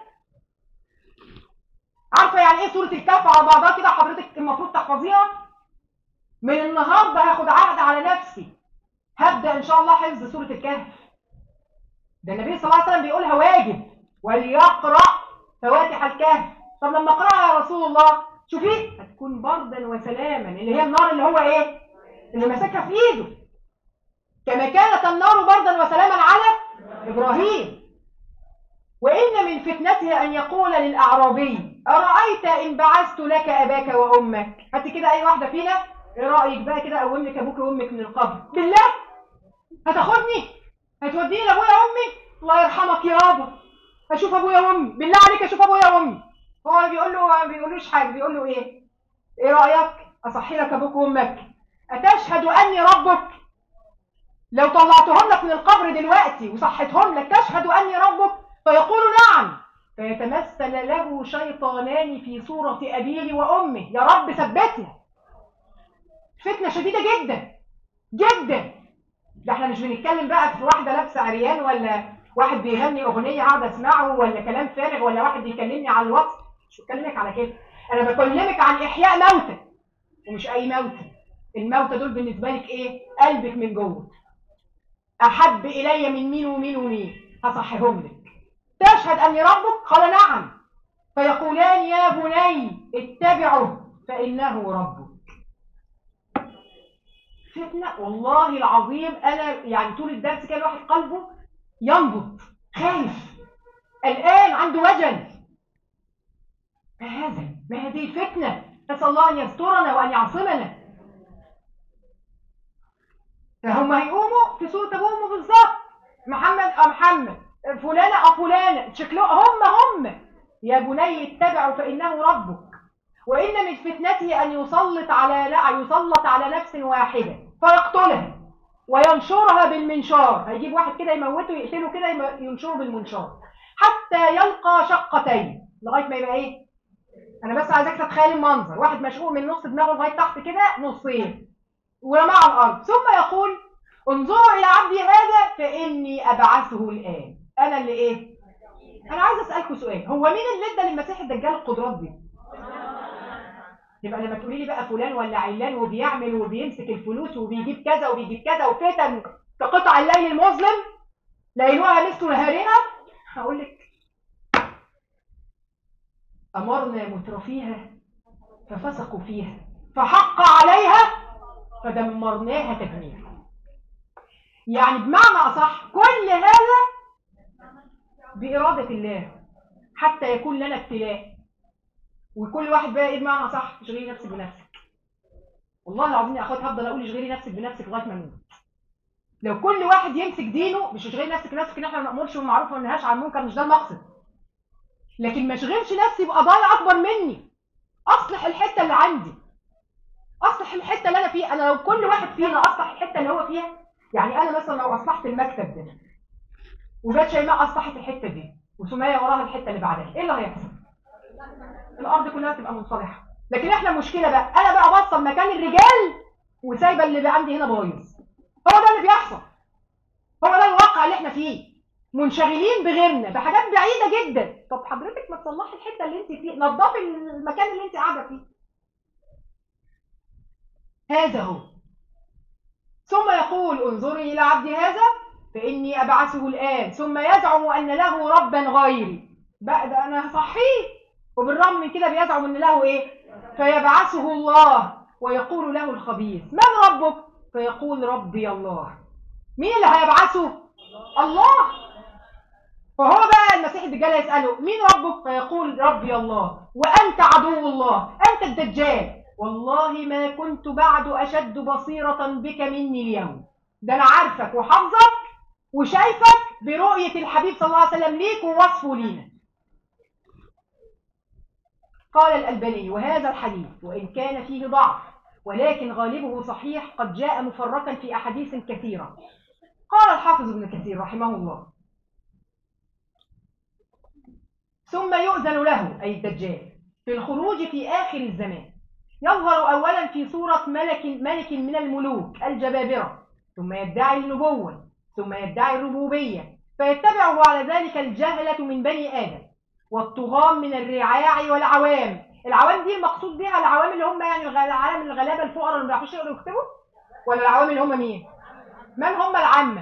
عارفه يعني ايه سوره الكهف على بعضها كده حضرتك المفروض تحفظيها من النهارده هاخد عهد على نفسي هبدا ان شاء الله حفظ سوره الكهف ده النبي صلى الله عليه وسلم بيقولها واجب وليقرا فواتح الكهف طب لما اقراها يا رسول الله شوفي هتكون بردا وسلاما اللي هي النار اللي هو ايه اللي ماسكها في ايده كما كانت النار بردا وسلاما على ابراهيم وان من فتنته ان يقول للاعرابي ارايت ان بعثت لك اباك وامك هات كده اي واحده فينا ايه رايك بقى كده اقوم لك ابوك وامك من القبر بالله هتاخدني هتوديني لابويا وامي الله يرحمك يابا اشوف ابويا وامي بالله عليك اشوف ابويا وامي هو بيقول له ما بيقولوش حاجه بيقول له ايه ايه رايك اصحي لك ابوك وامك اتشهد اني ربك لو طلعتهم لك من القبر دلوقتي وصحيتهم لك تشهد اني ربك فيقول نعم فيتمثل له شيطانان في صورة أبيه وأمه يا رب ثبتنا فتنة شديدة جدا جدا ده احنا مش بنتكلم بقى في واحدة لابسة عريان ولا واحد بيغني أغنية قاعد أسمعه ولا كلام فارغ ولا واحد بيكلمني على الواتس مش بكلمك على كده أنا بكلمك عن إحياء موتى ومش أي موتى الموتى دول بالنسبة لك إيه؟ قلبك من جوه أحب إلي من مين ومين ومين هصحيهم لك تشهد أني ربك؟ قال نعم فيقولان يا بني اتبعه فإنه ربك فتنة والله العظيم أنا يعني طول الدرس كده الواحد قلبه ينبض خايف الآن عنده وجل ما هذا ما هذه الفتنة نسأل الله أن يسترنا وأن يعصمنا فهم هيقوموا في صورة أبوهم بالظبط محمد أه محمد فلانة أه فلانة شكلهم هم هم يا بني اتبعوا فإنه ربك وإن من فتنته أن يسلط على لا يسلط على نفس واحدة فيقتلها وينشرها بالمنشار هيجيب واحد كده يموته يقتله كده يم- ينشره بالمنشار حتى يلقى شقتين لغايه ما يبقى ايه انا بس عايزاك تتخيل المنظر واحد مشقوق من نص دماغه لغايه تحت كده نصين ورماه على الارض ثم يقول انظروا الى عبدي هذا فاني ابعثه الان انا اللي ايه انا عايز اسالكم سؤال هو مين اللي ادى للمسيح الدجال القدرات دي يبقى لما تقولي لي بقى فلان ولا علان وبيعمل وبيمسك الفلوس وبيجيب كذا وبيجيب كذا وفتن كقطع الليل المظلم ليلها مثل نهارها هقول لك أمرنا مترفيها ففسقوا فيها فحق عليها فدمرناها تدميرا يعني بمعنى أصح كل هذا بإرادة الله حتى يكون لنا ابتلاء وكل واحد بقى ايه بمعنى صح اشغلي نفسك بنفسك والله العظيم يا اخوات هفضل اقول اشغلي نفسك بنفسك لغايه ما اموت لو كل واحد يمسك دينه مش اشغلي نفسك بنفسك ان احنا ما نامرش بالمعروف وما ننهاش عن المنكر مش ده المقصد لكن ما اشغلش نفسي بقضايا اكبر مني اصلح الحته اللي عندي اصلح الحته اللي انا فيها انا لو كل واحد فينا اصلح الحته اللي هو فيها يعني انا مثلا لو اصلحت المكتب ده وجت شيماء اصلحت الحته دي وسميه وراها الحته اللي بعدها ايه اللي هيحصل الارض كلها تبقى منصلحه لكن احنا المشكله بقى انا بقى بوصل مكان الرجال وسايبه اللي بقى عندي هنا بايظ هو ده اللي بيحصل هو ده الواقع اللي احنا فيه منشغلين بغيرنا بحاجات بعيده جدا طب حضرتك ما تصلحي الحته اللي انت فيه نظفي المكان اللي انت قاعده فيه هذا هو ثم يقول انظري الى عبدي هذا فاني ابعثه الان ثم يزعم ان له ربا غيري بقى ده انا هصحيه وبالرغم من كده بيزعم ان له ايه فيبعثه الله ويقول له الخبيث من ربك فيقول ربي الله مين اللي هيبعثه الله فهو بقى المسيح الدجال يسأله مين ربك فيقول ربي الله وأنت عدو الله أنت الدجال والله ما كنت بعد أشد بصيرة بك مني اليوم ده أنا عارفك وحافظك وشايفك برؤية الحبيب صلى الله عليه وسلم ليك ووصفه لينا قال الألباني وهذا الحديث وإن كان فيه ضعف ولكن غالبه صحيح قد جاء مفرقا في أحاديث كثيرة قال الحافظ ابن كثير رحمه الله ثم يؤذن له أي الدجال في الخروج في آخر الزمان يظهر أولا في صورة ملك, ملك من الملوك الجبابرة ثم يدعي النبوة ثم يدعي الربوبية فيتبعه على ذلك الجهلة من بني آدم والطغام من الرعاع والعوام العوام دي المقصود بها العوام اللي هم يعني الغ- العالم الغلابة الفقراء اللي ما بيعرفوش يقروا ويكتبوا ولا العوام اللي هم مين من هم العامة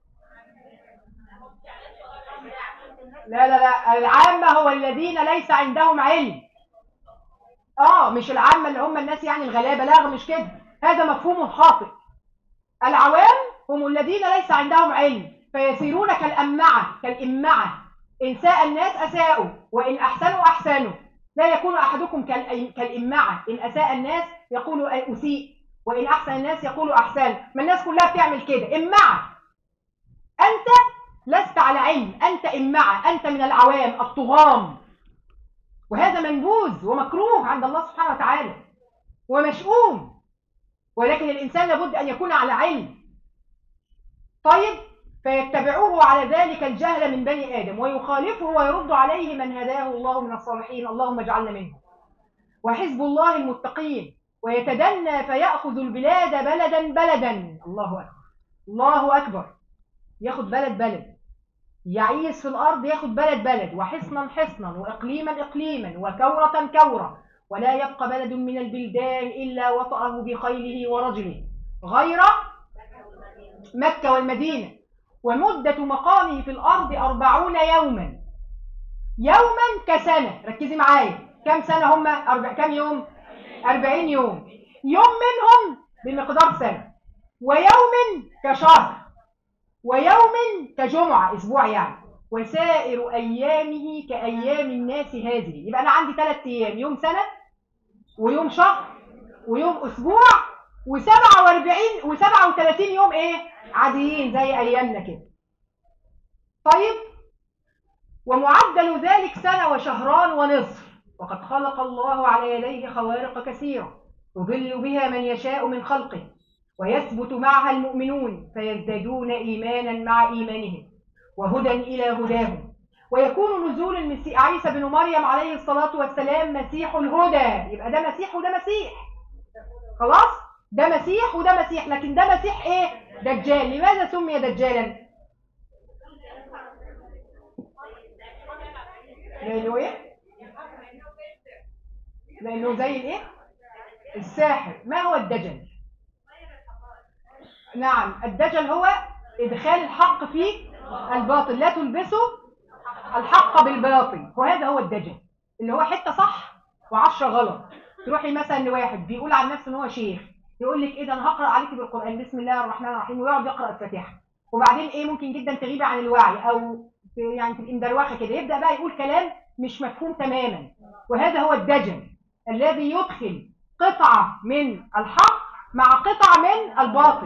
لا لا لا العامة هو الذين ليس عندهم علم اه مش العامة اللي هم الناس يعني الغلابة لا مش كده هذا مفهوم خاطئ العوام هم الذين ليس عندهم علم فيسيرون كالأمعة كالإمعة إن ساء الناس أساءوا وإن أحسنوا أحسنوا لا يكون أحدكم كالأي- كالإمعة إن أساء الناس يقول أسيء وإن أحسن الناس يقول أحسن ما الناس كلها بتعمل كده إمعة أنت لست على علم أنت إمعة أنت من العوام الطغام وهذا منبوذ ومكروه عند الله سبحانه وتعالى ومشؤوم ولكن الإنسان لابد أن يكون على علم طيب فيتبعوه على ذلك الجهل من بني آدم ويخالفه ويرد عليه من هداه الله من الصالحين اللهم اجعلنا منهم وحزب الله المتقين ويتدنى فيأخذ البلاد بلدا بلدا الله أكبر الله أكبر ياخد بلد بلد يعيش في الأرض ياخد بلد بلد وحصنا حصنا وإقليما إقليما وكورة كورة ولا يبقى بلد من البلدان إلا وطأه بخيله ورجله غير مكة والمدينة ومدة مقامه في الأرض أربعون يوما يوما كسنة ركزي معايا كم سنة هم أربع كم يوم أربعين يوم يوم منهم بمقدار سنة ويوم كشهر ويوم كجمعة أسبوع يعني وسائر أيامه كأيام الناس هذه يبقى أنا عندي ثلاث أيام يوم سنة ويوم شهر ويوم أسبوع و47 و37 يوم ايه عاديين زي ايامنا كده طيب ومعدل ذلك سنة وشهران ونصف وقد خلق الله على يديه خوارق كثيرة يضل بها من يشاء من خلقه ويثبت معها المؤمنون فيزدادون إيمانا مع إيمانهم وهدى إلى هداهم ويكون نزول المسيح عيسى بن مريم عليه الصلاة والسلام مسيح الهدى يبقى ده مسيح وده مسيح خلاص ده مسيح وده مسيح لكن ده مسيح ايه دجال لماذا سمي دجالا لانه ايه لانه زي الايه الساحر ما هو الدجل نعم الدجل هو ادخال الحق في الباطل لا تلبسه الحق بالباطل وهذا هو الدجل اللي هو حته صح وعشرة غلط تروحي مثلا لواحد بيقول عن نفسه ان هو شيخ يقول لك ايه ده انا هقرا عليكي بالقران بسم الله الرحمن الرحيم ويقعد يقرا الفاتحه وبعدين ايه ممكن جدا تغيبي عن الوعي او في يعني تبقي مدروخه كده يبدا بقى يقول كلام مش مفهوم تماما وهذا هو الدجل الذي يدخل قطعه من الحق مع قطعه من الباطل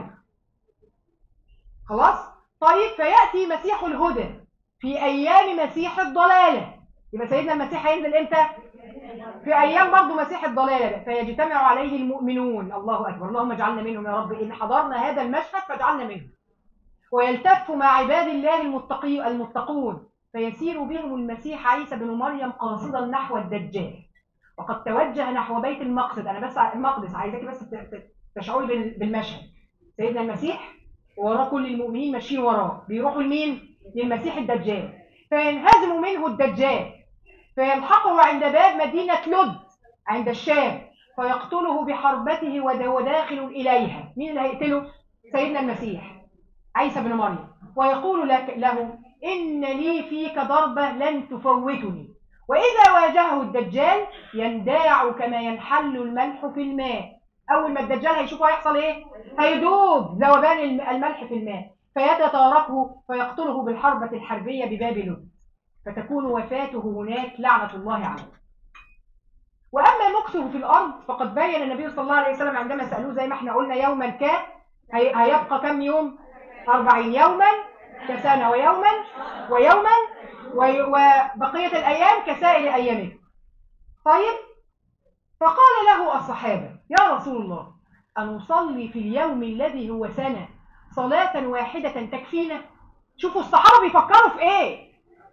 خلاص طيب فياتي مسيح الهدى في ايام مسيح الضلاله يبقى سيدنا المسيح هينزل امتى في ايام برضه مسيح الضلاله فيجتمع عليه المؤمنون الله اكبر اللهم اجعلنا منهم يا رب ان حضرنا هذا المشهد فاجعلنا منهم ويلتف مع عباد الله المتقي المتقون فيسير بهم المسيح عيسى بن مريم قاصدا نحو الدجال وقد توجه نحو بيت المقصد انا بس المقدس عايزاكي بس تشعري بالمشهد سيدنا المسيح وراه كل المؤمنين ماشيين وراه بيروحوا لمين للمسيح الدجال فينهزم منه الدجال فيلحقه عند باب مدينة لد عند الشام فيقتله بحربته وهو داخل إليها مين اللي هيقتله؟ سيدنا المسيح عيسى بن مريم ويقول لك له إن لي فيك ضربة لن تفوتني وإذا واجهه الدجال ينداع كما ينحل الملح في الماء أول ما الدجال هيشوفه هيحصل إيه؟ هيدوب ذوبان الملح في الماء فيتتاركه فيقتله بالحربة الحربية بباب لد فتكون وفاته هناك لعنة الله عليه وأما مكثه في الأرض فقد بين النبي صلى الله عليه وسلم عندما سألوه زي ما احنا قلنا يوما ك هيبقى كم يوم أربعين يوما كسنة ويوما ويوما وبقية الأيام كسائر أيامه طيب فقال له الصحابة يا رسول الله أن نصلي في اليوم الذي هو سنة صلاة واحدة تكفينا شوفوا الصحابة بيفكروا في ايه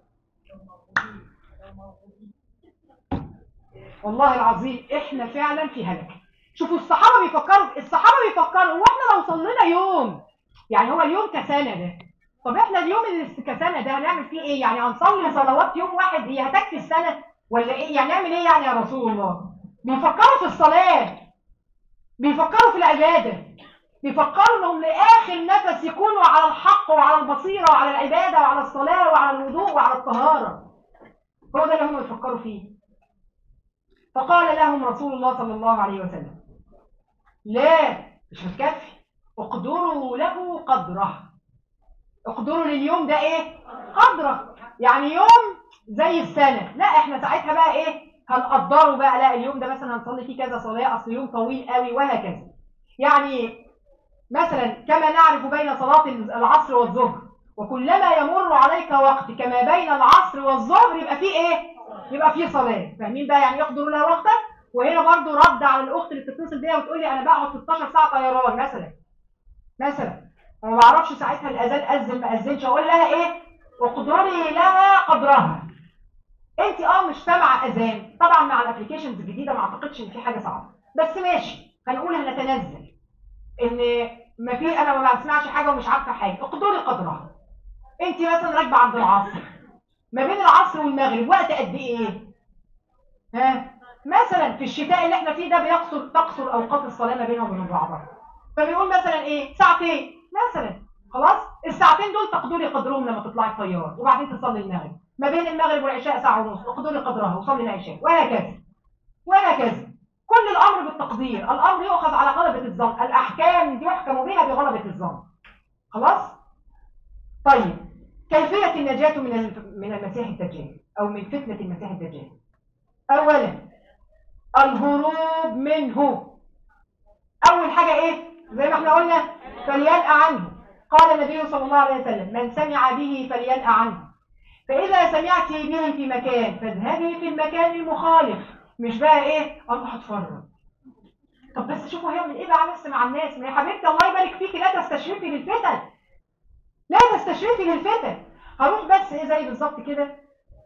والله العظيم احنا فعلا في هلكة شوفوا الصحابة بيفكروا الصحابة بيفكروا هو احنا لو صلينا يوم يعني هو اليوم كسنة ده طب احنا اليوم اللي كسنة ده هنعمل فيه ايه يعني هنصلي صلوات يوم واحد هي هتكفي السنة ولا ايه يعني نعمل ايه يعني يا رسول الله بيفكروا في الصلاة بيفكروا في العبادة بيفكروا انهم لاخر نفس يكونوا على الحق وعلى البصيرة وعلى العبادة وعلى الصلاة وعلى الوضوء وعلى الطهارة هو ده اللي هم بيفكروا فيه فقال لهم رسول الله صلى الله عليه وسلم لا مش هتكفي اقدروا له قدره اقدروا لليوم ده ايه قدره يعني يوم زي السنة لا احنا ساعتها بقى ايه هنقدره بقى لا اليوم ده مثلا هنصلي فيه كذا صلاة اصل يوم طويل قوي وهكذا يعني مثلا كما نعرف بين صلاة العصر والظهر وكلما يمر عليك وقت كما بين العصر والظهر يبقى فيه ايه يبقى فيه صلاة فاهمين بقى يعني يقدر لها وقتا وهنا برضو رد على الاخت اللي بتتصل بيا وتقول لي انا بقعد 16 ساعة طيران مثلا مثلا وما بعرفش ساعتها الاذان اذن ما اذنش اقول لها ايه اقدري لها قدرها انت اه مش سامعه اذان طبعا مع الابلكيشنز الجديده ما اعتقدش ان في حاجه صعبه بس ماشي هنقول هنتنزل ان ما في انا ما بسمعش حاجه ومش عارفه حاجه اقدري قدرها انت مثلا راكبه عند العصر ما بين العصر والمغرب وقت قد ايه ها مثلا في الشتاء اللي احنا فيه ده بيقصر تقصر اوقات الصلاه ما بينهم وبين بعضها فبيقول مثلا ايه ساعتين مثلا خلاص الساعتين دول تقدري قدرهم لما تطلعي الطياره وبعدين تصلي المغرب ما بين المغرب والعشاء ساعه ونص اقدري قدرها وصلي العشاء وهكذا وهكذا كل الامر بالتقدير الامر يؤخذ على غلبه الظن الاحكام يحكم بها بغلبه الظن خلاص طيب كيفيه النجاه من من المسيح الدجال او من فتنه المسيح الدجال اولا الهروب منه اول حاجه ايه زي ما احنا قلنا فلينأ عنه قال النبي صلى الله عليه وسلم من سمع به فلينأ عنه فإذا سمعت به في مكان فاذهبي في المكان المخالف مش بقى ايه اروح اتفرج طب بس شوفوا هيعمل ايه بقى بس مع الناس ما يا حبيبتي الله يبارك فيكي لا تستشرفي للفتن لا تستشرفي للفتن هروح بس ايه زي بالظبط كده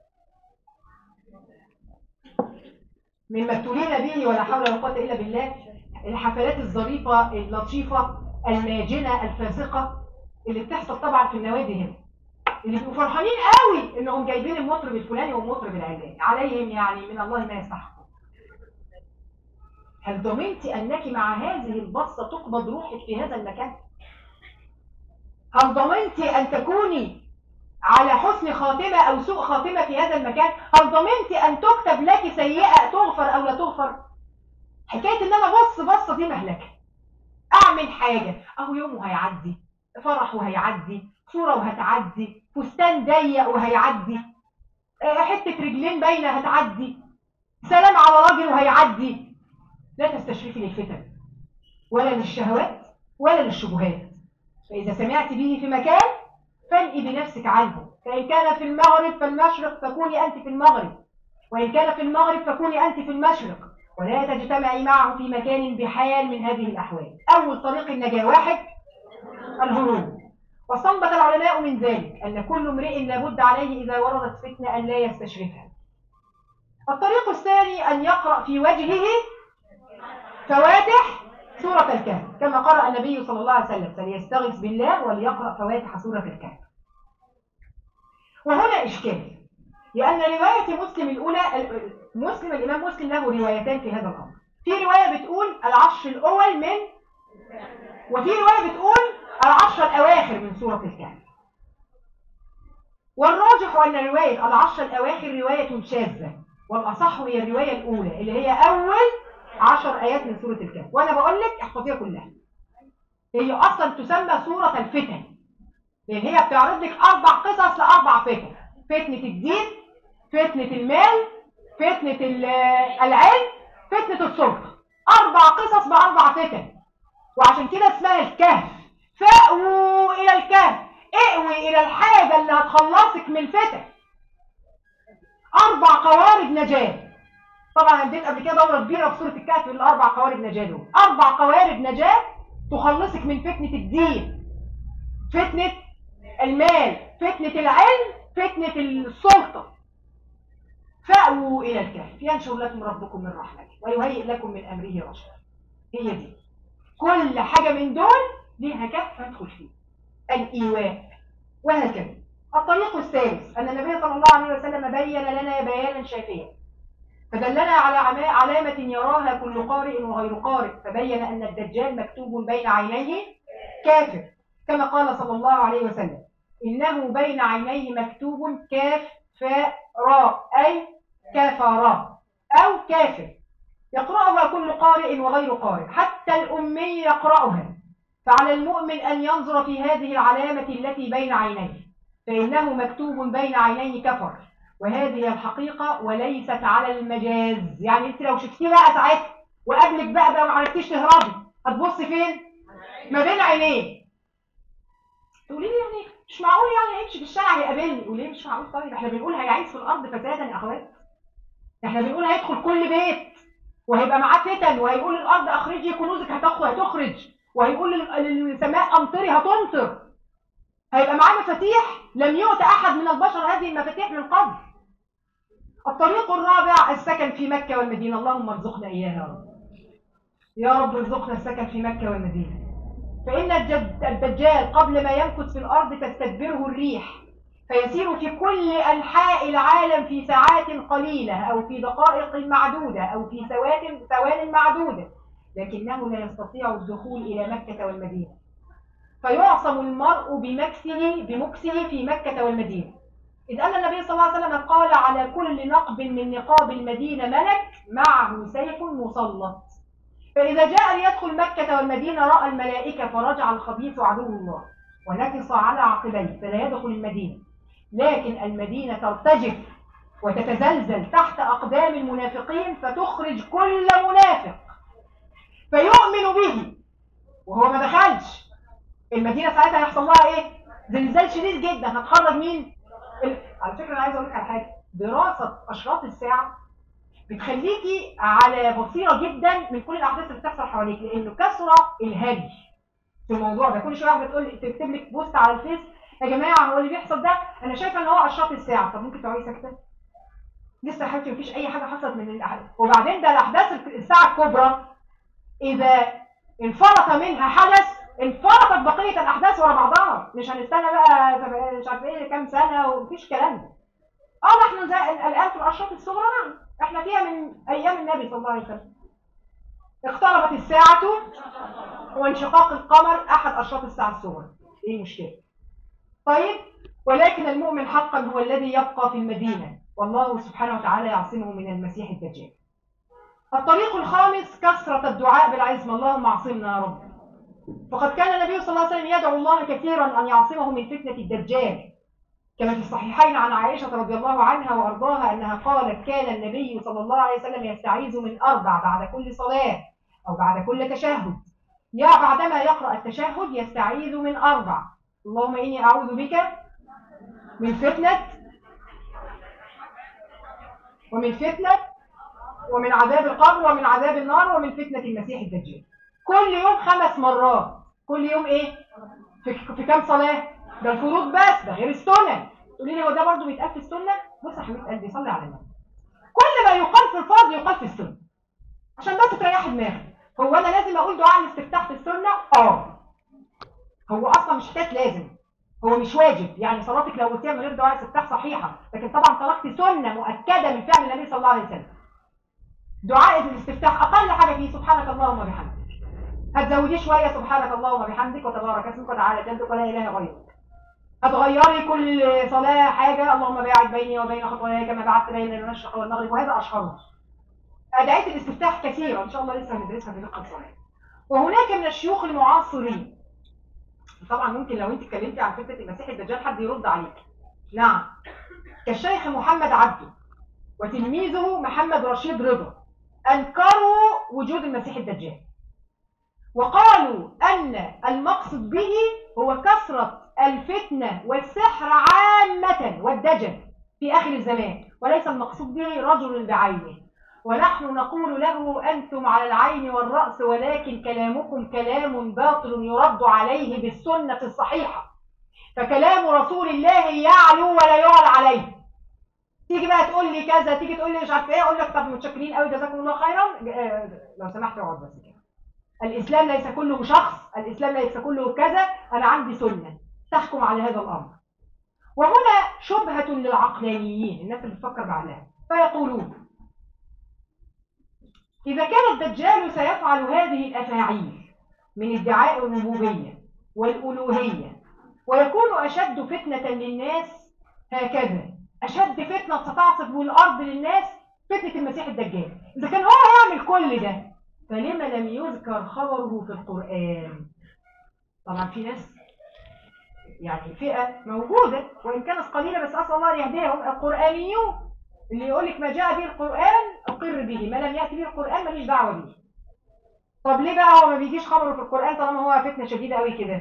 من مبتولين به ولا حول ولا قوه الا بالله الحفلات الظريفه اللطيفه الماجنه الفاسقه اللي بتحصل طبعا في النوادي هنا اللي بيبقوا فرحانين قوي انهم جايبين المطرب الفلاني والمطرب العلاني عليهم يعني من الله ما يستحقون هل ضمنت انك مع هذه البصه تقبض روحك في هذا المكان هل ضمنت ان تكوني على حسن خاتمة أو سوء خاتمة في هذا المكان هل ضمنت أن تكتب لك سيئة تغفر أو لا تغفر حكاية أن أنا بص بصة دي مهلكة أعمل حاجة أهو يومه هيعدي فرح وهيعدي صورة وهتعدي فستان ضيق وهيعدي حتة رجلين باينة هتعدي سلام على راجل وهيعدي لا تستشرفي للفتن ولا للشهوات ولا للشبهات فإذا سمعت به في مكان فانئي بنفسك عنه فإن كان في المغرب فالمشرق فكوني أنت في المغرب وإن كان في المغرب فكوني أنت في المشرق ولا تجتمعي معه في مكان بحال من هذه الأحوال أول طريق النجاة واحد الهروب واستنبط العلماء من ذلك أن كل امرئ لابد عليه إذا وردت فتنة أن لا يستشرفها الطريق الثاني أن يقرأ في وجهه فواتح سورة الكهف كما قرأ النبي صلى الله عليه وسلم فليستغيث بالله وليقرأ فواتح سورة الكهف وهنا إشكال لأن رواية مسلم الأولى مسلم الإمام مسلم له روايتان في هذا الأمر في رواية بتقول العشر الأول من وفي رواية بتقول العشر الأواخر من سورة الكهف والراجح أن رواية العشر الأواخر رواية شاذة والأصح هي الرواية الأولى اللي هي أول عشر آيات من سورة الكهف وأنا بقول لك احفظيها كلها هي أصلا تسمى سورة الفتن لأن هي بتعرض لك أربع قصص لأربع فتن فتنة الدين فتنة المال فتنة العلم فتنة السلطة أربع قصص بأربع فتن وعشان كده اسمها الكهف فأووا إلى الكهف اقوي إلى الحاجة اللي هتخلصك من الفتن أربع قوارب نجاة طبعا اديت قبل كده دورة كبيرة في سورة الكهف الأربع قوارب نجاة دول أربع قوارب نجاة تخلصك من فتنة الدين فتنة المال فتنة العلم فتنة السلطة فأووا إلى الكهف ينشر لكم ربكم من رحمته ويهيئ لكم من أمره رشدا هي دي كل حاجة من دول ليها كهف هندخل فيه الإيواء وهكذا الطريق الثالث أن النبي صلى الله عليه وسلم بين لنا بيانا شافيا فدلنا على علامة يراها كل قارئ وغير قارئ فبين أن الدجال مكتوب بين عينيه كافر كما قال صلى الله عليه وسلم إنه بين عينيه مكتوب كاف فاء راء أي كفر أو كافر يقرأها كل قارئ وغير قارئ حتى الأمي يقرأها فعلى المؤمن أن ينظر في هذه العلامة التي بين عينيه فإنه مكتوب بين عينيه كفر وهذه الحقيقة وليست على المجاز يعني انت لو شفتيه بقى ساعتها وقبلك بقى بقى ما عرفتيش تهربي هتبصي فين ما بين عينيه تقولي لي يعني مش معقول يعني هيمشي في الشارع هيقابلني وليه مش معقول طيب احنا بنقول هيعيش في الارض فسادا يا اخوات احنا بنقول هيدخل كل بيت وهيبقى معاه فتن وهيقول الارض اخرجي كنوزك هتخرج وهيقول للسماء امطري هتمطر هيبقى معاه مفاتيح لم يؤت احد من البشر هذه المفاتيح من قبل الطريق الرابع السكن في مكة والمدينة اللهم ارزقنا إياها يا رب يا رب ارزقنا السكن في مكة والمدينة فإن الدجال قبل ما يمكث في الأرض تستدبره الريح فيسير في كل أنحاء العالم في ساعات قليلة أو في دقائق معدودة أو في ثوان معدودة لكنه لا يستطيع الدخول إلى مكة والمدينة فيعصم المرء بمكسه بمكسه في مكة والمدينة إذ أن النبي صلى الله عليه وسلم قال على كل نقب من نقاب المدينة ملك معه سيف مسلط فإذا جاء ليدخل مكة والمدينة رأى الملائكة فرجع الخبيث عدو الله ونكص على عقبيه فلا يدخل المدينة لكن المدينة ترتجف وتتزلزل تحت أقدام المنافقين فتخرج كل منافق فيؤمن به وهو ما دخلش المدينة ساعتها هيحصل لها ايه زلزال شديد جدا هتخرج مين ال... على فكرة انا عايز اقول لك على حاجة دراسة اشراط الساعة بتخليكي على بصيرة جدا من كل الاحداث اللي بتحصل حواليك لانه كثرة الهري في الموضوع ده كل شويه واحده تقول تكتب لك بوست على الفيس يا جماعه هو اللي بيحصل ده انا شايفه ان هو اشراط الساعه طب ممكن تقعدي ساكته لسه يا حبيبتي مفيش اي حاجه حصلت من الاحداث وبعدين ده الاحداث الساعه الكبرى اذا انفرط منها حدث انفرطت بقيه الاحداث ورا بعضها مش هنستنى بقى مش عارف ايه كام سنه ومفيش الكلام ده اه احنا زي الان في الاشراط الصغرى نعم احنا فيها من ايام النبي صلى الله عليه وسلم اقتربت الساعه وانشقاق القمر احد اشراط الساعه الصغرى ايه المشكله طيب ولكن المؤمن حقا هو الذي يبقى في المدينه والله سبحانه وتعالى يعصمه من المسيح الدجال الطريق الخامس كثرة الدعاء بالعزم اللهم اعصمنا يا رب فقد كان النبي صلى الله عليه وسلم يدعو الله كثيرا أن يعصمه من فتنة الدجال كما في الصحيحين عن عائشة رضي الله عنها وأرضاها أنها قالت كان النبي صلى الله عليه وسلم يستعيذ من أربع بعد كل صلاة أو بعد كل تشهد يا بعدما يقرأ التشهد يستعيذ من أربع اللهم إني أعوذ بك من فتنة ومن فتنة ومن عذاب القبر ومن عذاب النار ومن فتنة المسيح الدجال كل يوم خمس مرات كل يوم ايه في, في كام صلاة ده الفروض بس ده غير السنة تقولي لي هو ده برضه بيتقال في السنة بص يا حبيب قلبي صلي على النبي كل ما يقال في الفرض يقال في السنة عشان بس تريحي دماغك هو انا لازم اقول دعاء الاستفتاح في السنة اه هو اصلا مش حكايه لازم هو مش واجب يعني صلاتك لو قلتيها من غير دعاء استفتاح صحيحه لكن طبعا تركتي سنه مؤكده من فعل النبي صلى الله عليه وسلم دعاء الاستفتاح اقل حاجه فيه سبحانك اللهم وبحمدك هتزوديه شويه سبحانك اللهم وبحمدك وتبارك اسمك وتعالى جدك ولا اله غيرك هتغيري كل صلاه حاجه اللهم باعد بيني وبين خطاياي كما بعدت بين المشرق والمغرب وهذا اشهرها ادعيه الاستفتاح كثيره ان شاء الله لسه هندرسها في دقه صلاه وهناك من الشيوخ المعاصرين طبعا ممكن لو انت اتكلمتي عن فكره المسيح الدجال حد يرد عليك نعم كالشيخ محمد عبده وتلميذه محمد رشيد رضا انكروا وجود المسيح الدجال وقالوا ان المقصد به هو كثره الفتنه والسحر عامه والدجل في اخر الزمان وليس المقصود به رجل بعينه ونحن نقول له أنتم على العين والرأس ولكن كلامكم كلام باطل يرد عليه بالسنة الصحيحة فكلام رسول الله يعلو ولا يعلى عليه تيجي بقى تقول لي كذا تيجي تقول لي مش عارف ايه اقول لك طب متشكرين قوي جزاكم الله خيرا لو سمحت اقعد بس كده الاسلام ليس كله شخص الاسلام ليس كله كذا انا عندي سنه تحكم على هذا الامر وهنا شبهه للعقلانيين الناس اللي بتفكر بعقلها فيقولون إذا كان الدجال سيفعل هذه الأفاعيل من ادعاء الربوبية والألوهية ويكون أشد فتنة للناس هكذا أشد فتنة ستعصف الأرض للناس فتنة المسيح الدجال إذا كان هو يعمل كل ده فلما لم يذكر خبره في القرآن طبعا في ناس يعني فئة موجودة وإن كانت قليلة بس أسأل الله يهديهم القرآنيون اللي يقول لك ما جاء به القرآن أقر به ما لم يأتي به القرآن ماليش دعوة به طب ليه بقى هو ما بيجيش خبره في القرآن طالما هو فتنة شديدة قوي كده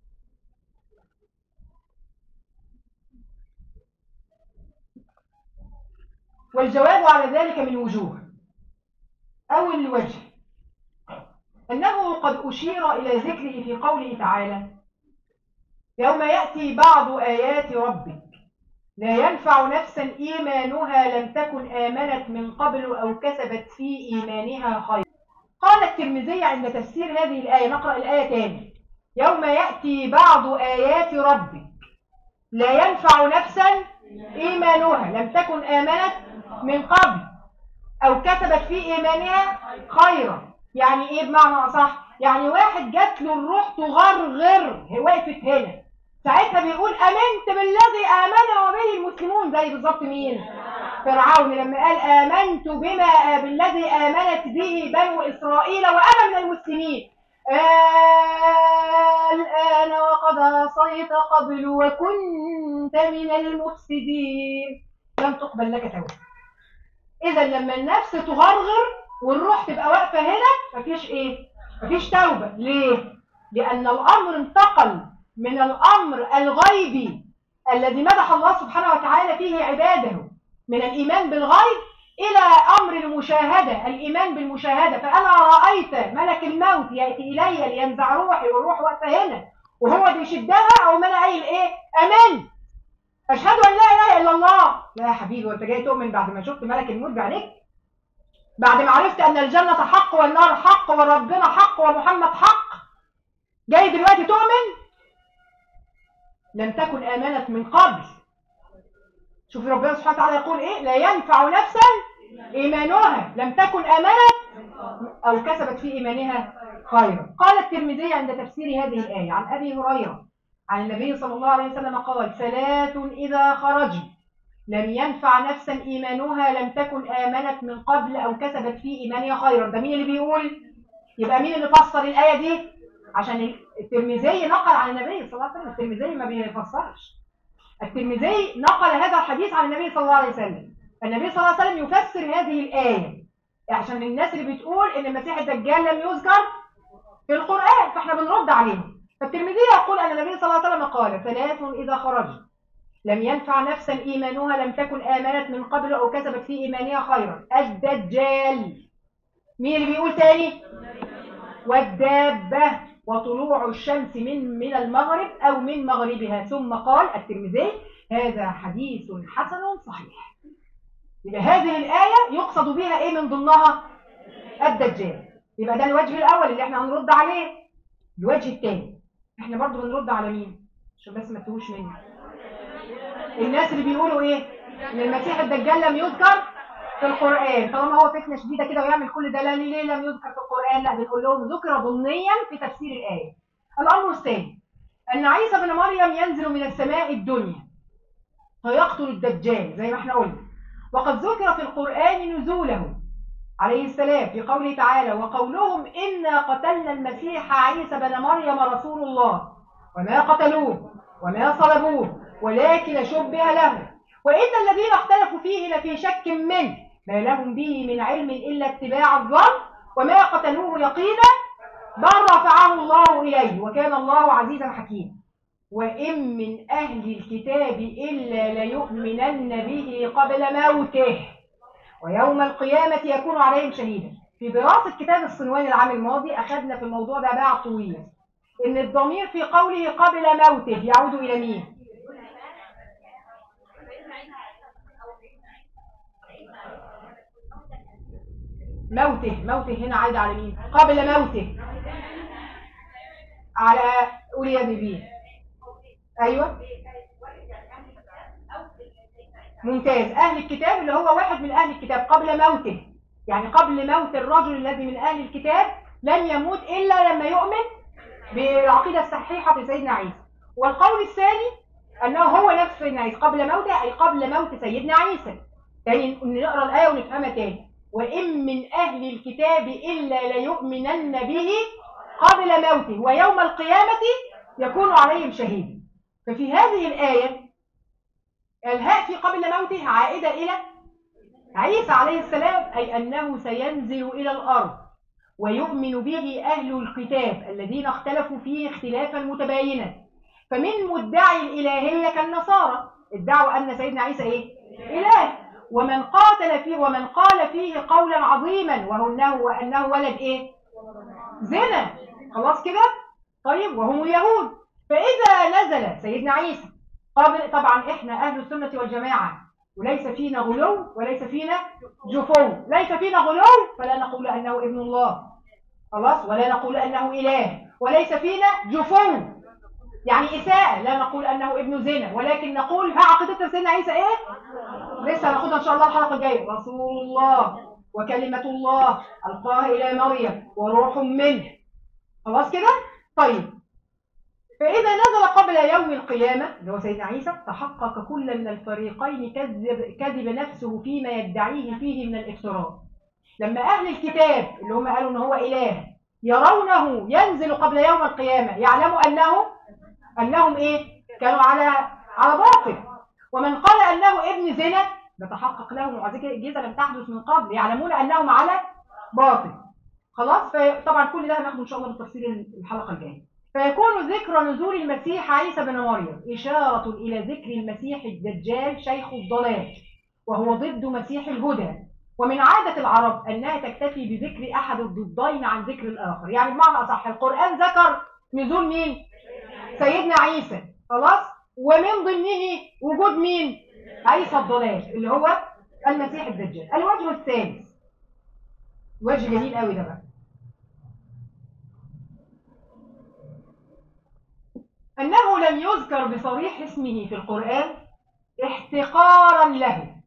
والجواب على ذلك من وجوه أول وجه أنه قد أشير إلى ذكره في قوله تعالى يوم يأتي بعض آيات ربك لا ينفع نفسا إيمانها لم تكن آمنت من قبل أو كسبت في إيمانها خير قال الترمذي عند تفسير هذه الآية نقرأ الآية تاني يوم يأتي بعض آيات ربك لا ينفع نفسا إيمانها لم تكن آمنت من قبل أو كسبت في إيمانها خيرا يعني إيه بمعنى أصح يعني واحد جات له الروح تغرغر هي وقفت هنا ساعتها بيقول امنت بالذي امن به المسلمون زي بالظبط مين فرعون لما قال امنت بما بالذي امنت به بنو اسرائيل وانا من المسلمين الان وقد عصيت قبل وكنت من المفسدين لم تقبل لك توبه اذا لما النفس تغرغر والروح تبقى واقفه هنا مفيش ايه مفيش توبة ليه؟ لأن الأمر انتقل من الأمر الغيبي الذي مدح الله سبحانه وتعالى فيه عباده من الإيمان بالغيب إلى أمر المشاهدة الإيمان بالمشاهدة فأنا رأيت ملك الموت يأتي إلي لينزع روحي والروح وقتها هنا وهو بيشدها أو ما أنا قايل إيه أمن أشهد أن لا إله إلا الله لا يا حبيبي وأنت جاي تؤمن بعد ما شفت ملك الموت بعينيك بعد ما عرفت أن الجنة حق والنار حق وربنا حق ومحمد حق جاي دلوقتي تؤمن لم تكن آمنت من قبل شوف ربنا سبحانه وتعالى يقول إيه لا ينفع نفسا إيمانها لم تكن آمنت أو كسبت في إيمانها خيرا قال الترمذي عند تفسير هذه الآية عن أبي هريرة عن النبي صلى الله عليه وسلم قال ثلاث إذا خرجوا لم ينفع نفسا إيمانها لم تكن آمنت من قبل أو كسبت في إيمانها خيرا ده مين اللي بيقول يبقى مين اللي فسر الآية دي عشان الترمذي نقل عن النبي صلى الله عليه وسلم الترمذي ما بيفسرش الترمذي نقل هذا الحديث عن النبي صلى الله عليه وسلم النبي صلى الله عليه وسلم يفسر هذه الآية عشان الناس اللي بتقول ان المسيح الدجال لم يذكر في القرآن فاحنا بنرد عليهم فالترمذي يقول ان النبي صلى الله عليه وسلم قال ثلاث إذا خرج لم ينفع نفسا إيمانها لم تكن آمنت من قبل أو كسبت في إيمانها خيرا الدجال مين اللي بيقول تاني والدابة وطلوع الشمس من من المغرب أو من مغربها ثم قال الترمذي هذا حديث حسن صحيح يبقى هذه الآية يقصد بها إيه من ضمنها الدجال يبقى ده الوجه الأول اللي احنا هنرد عليه الوجه الثاني احنا برضو بنرد على مين عشان بس ما تتوهوش مني الناس اللي بيقولوا ايه ان المسيح الدجال لم يذكر في القرآن طالما هو فتنة شديدة كده ويعمل كل ده لا ليه لم يذكر في القرآن لا بنقول لهم ذكر ضمنيا في تفسير الآية الأمر الثاني أن عيسى بن مريم ينزل من السماء الدنيا فيقتل الدجال زي ما احنا قلنا وقد ذكر في القرآن نزوله عليه السلام في قوله تعالى وقولهم إنا قتلنا المسيح عيسى بن مريم رسول الله وما قتلوه وما صلبوه ولكن شبه له وإن الذين اختلفوا فيه لفي شك منه ما لهم به من علم إلا اتباع الظن وما قتلوه يقينا بل رفعه الله إليه وكان الله عزيزا حكيما وإن من أهل الكتاب إلا ليؤمنن به قبل موته ويوم القيامة يكون عليهم شهيدا في دراسة كتاب الصنوان العام الماضي أخذنا في الموضوع ده باع طويل إن الضمير في قوله قبل موته يعود إلى مين؟ موته موته هنا عايد على مين قبل موته على قولي يا بيبي ايوه ممتاز اهل الكتاب اللي هو واحد من اهل الكتاب قبل موته يعني قبل موت الرجل الذي من اهل الكتاب لن يموت الا لما يؤمن بالعقيده الصحيحه في سيدنا عيسى والقول الثاني انه هو نفس سيدنا عيسى قبل موته اي قبل موت سيدنا عيسى تاني نقرا الايه ونفهمها تاني وإن من أهل الكتاب إلا ليؤمنن به قبل موته ويوم القيامة يكون عليهم شهيد ففي هذه الآية الهاء في قبل موته عائدة إلى عيسى عليه السلام أي أنه سينزل إلى الأرض ويؤمن به أهل الكتاب الذين اختلفوا فيه اختلافا متباينا فمن مدعي الإلهية كالنصارى ادعوا أن سيدنا عيسى إيه؟ إله ومن قاتل فيه ومن قال فيه قولا عظيما وانه وانه ولد ايه زنا خلاص كده طيب وهم اليهود فاذا نزل سيدنا عيسى قبل طبعا احنا اهل السنه والجماعه وليس فينا غلو وليس فينا جفو ليس فينا غلو فلا نقول انه ابن الله خلاص ولا نقول انه اله وليس فينا جفو يعني إساءة لا نقول أنه ابن زنا ولكن نقول ها عقيدة سيدنا عيسى إيه؟ لسه هناخدها إن شاء الله الحلقة الجاية رسول الله وكلمة الله ألقاها إلى مريم وروح منه خلاص كده؟ طيب فإذا نزل قبل يوم القيامة اللي هو سيدنا عيسى تحقق كل من الفريقين كذب, كذب نفسه فيما يدعيه فيه من الافتراء لما أهل الكتاب اللي هم قالوا إن هو إله يرونه ينزل قبل يوم القيامة يعلموا أنه أنهم إيه كانوا على على باطل ومن قال أنه ابن زنا بتحقق لهم معجزة لم تحدث من قبل يعلمون أنهم على باطل خلاص فطبعا كل ده هناخده ان شاء الله بالتفصيل الحلقه الجايه فيكون ذكر نزول المسيح عيسى بن مريم إشارة إلى ذكر المسيح الدجال شيخ الضلال وهو ضد مسيح الهدى ومن عادة العرب أنها تكتفي بذكر أحد الضدين عن ذكر الآخر يعني بمعنى أصح القرآن ذكر نزول مين؟ سيدنا عيسى خلاص؟ ومن ضمنه وجود مين؟ عيسى الضلال اللي هو المسيح الدجال الوجه الثالث وجه جميل قوي ده بقى أنه لم يذكر بصريح اسمه في القرآن احتقارا له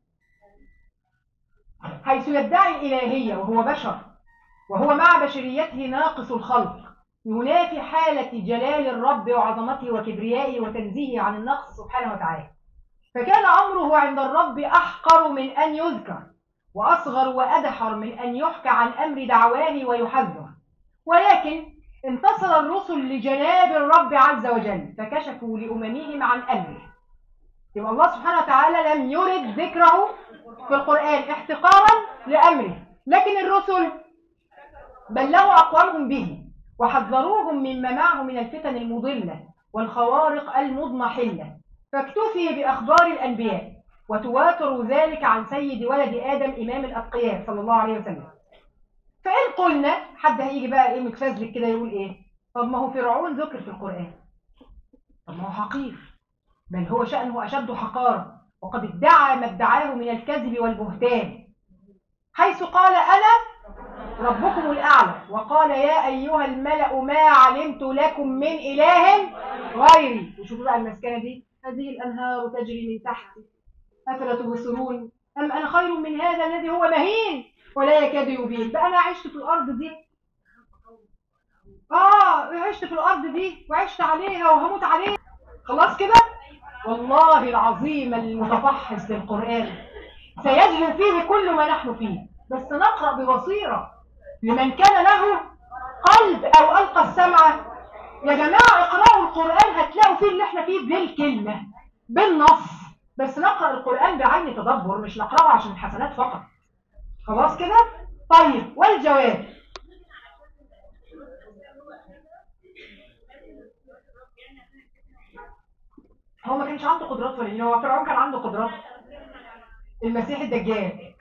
حيث يدعي الإلهية وهو بشر وهو مع بشريته ناقص الخلق ينافي حالة جلال الرب وعظمته وكبريائه وتنزيهه عن النقص سبحانه وتعالى فكان أمره عند الرب أحقر من أن يذكر وأصغر وأدحر من أن يحكى عن أمر دعواه ويحذر ولكن انتصر الرسل لجناب الرب عز وجل فكشفوا لأممهم عن أمره يبقى الله سبحانه وتعالى لم يرد ذكره في القرآن احتقارا لأمره لكن الرسل بلغوا أقوامهم به وحذروهم مما معه من الفتن المضلة والخوارق المضمحلة فاكتفي بأخبار الأنبياء وتواتر ذلك عن سيد ولد آدم إمام الأتقياء صلى الله عليه وسلم فإن قلنا حد هيجي بقى إيه متفزلك كده يقول إيه طب ما هو فرعون ذكر في القرآن طب ما هو حقير بل هو شأنه أشد حقارة وقد ادعى ما ادعاه من الكذب والبهتان حيث قال أنا ربكم الأعلى وقال يا أيها الملأ ما علمت لكم من إله غيري وشوفوا بقى المسكنة دي هذه الأنهار تجري من تحتي أفلا تبصرون أم أنا خير من هذا الذي هو مهين ولا يكاد يبين بقى أنا عشت في الأرض دي آه عشت في الأرض دي وعشت عليها وهموت عليها خلاص كده والله العظيم المتفحص للقرآن سيجد فيه كل ما نحن فيه بس نقرأ ببصيرة لمن كان له قلب أو ألقى السمع يا جماعة اقرأوا القرآن هتلاقوا فيه اللي احنا فيه بالكلمة بالنص بس نقرأ القرآن بعين تدبر مش نقرأه عشان الحسنات فقط خلاص كده طيب والجواب هو ما كانش عنده قدرات ولا هو فرعون كان عنده قدرات المسيح الدجال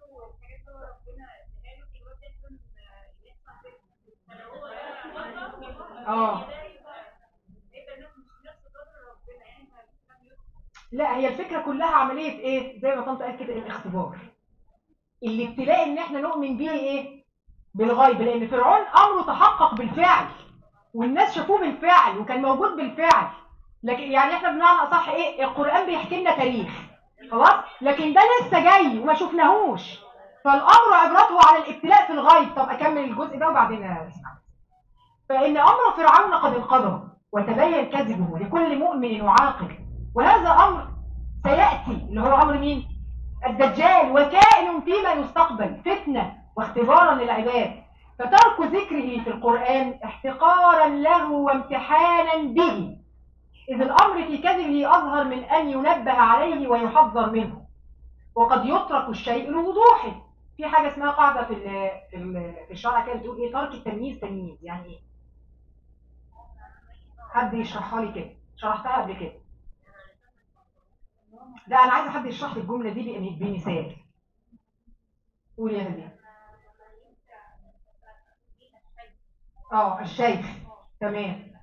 اه لا هي الفكرة كلها عملية ايه زي ما طنط قال كده الاختبار الابتلاء ان احنا نؤمن بيه ايه بالغيب لان فرعون امره تحقق بالفعل والناس شافوه بالفعل وكان موجود بالفعل لكن يعني احنا بمعنى اصح ايه القرآن بيحكي لنا تاريخ خلاص لكن ده لسه جاي وما شفناهوش فالامر عبرته على الابتلاء في الغيب طب اكمل الجزء ده وبعدين اسمع فان امر فرعون قد انقضى وتبين كذبه لكل مؤمن وعاقل وهذا امر سياتي اللي هو امر مين الدجال وكائن فيما يستقبل فتنه واختبارا للعباد فترك ذكره في القرآن احتقارا له وامتحانا به إذ الأمر في كذبه أظهر من أن ينبه عليه ويحذر منه وقد يترك الشيء لوضوحه في حاجة اسمها قاعدة في في في الشرع كده بتقول إيه ترك التمييز تمييز يعني إيه؟ حد يشرحها لي كده شرحتها قبل كده لا أنا عايزة حد يشرح لي الجملة دي بمثال قول يا هدي اه الشيخ تمام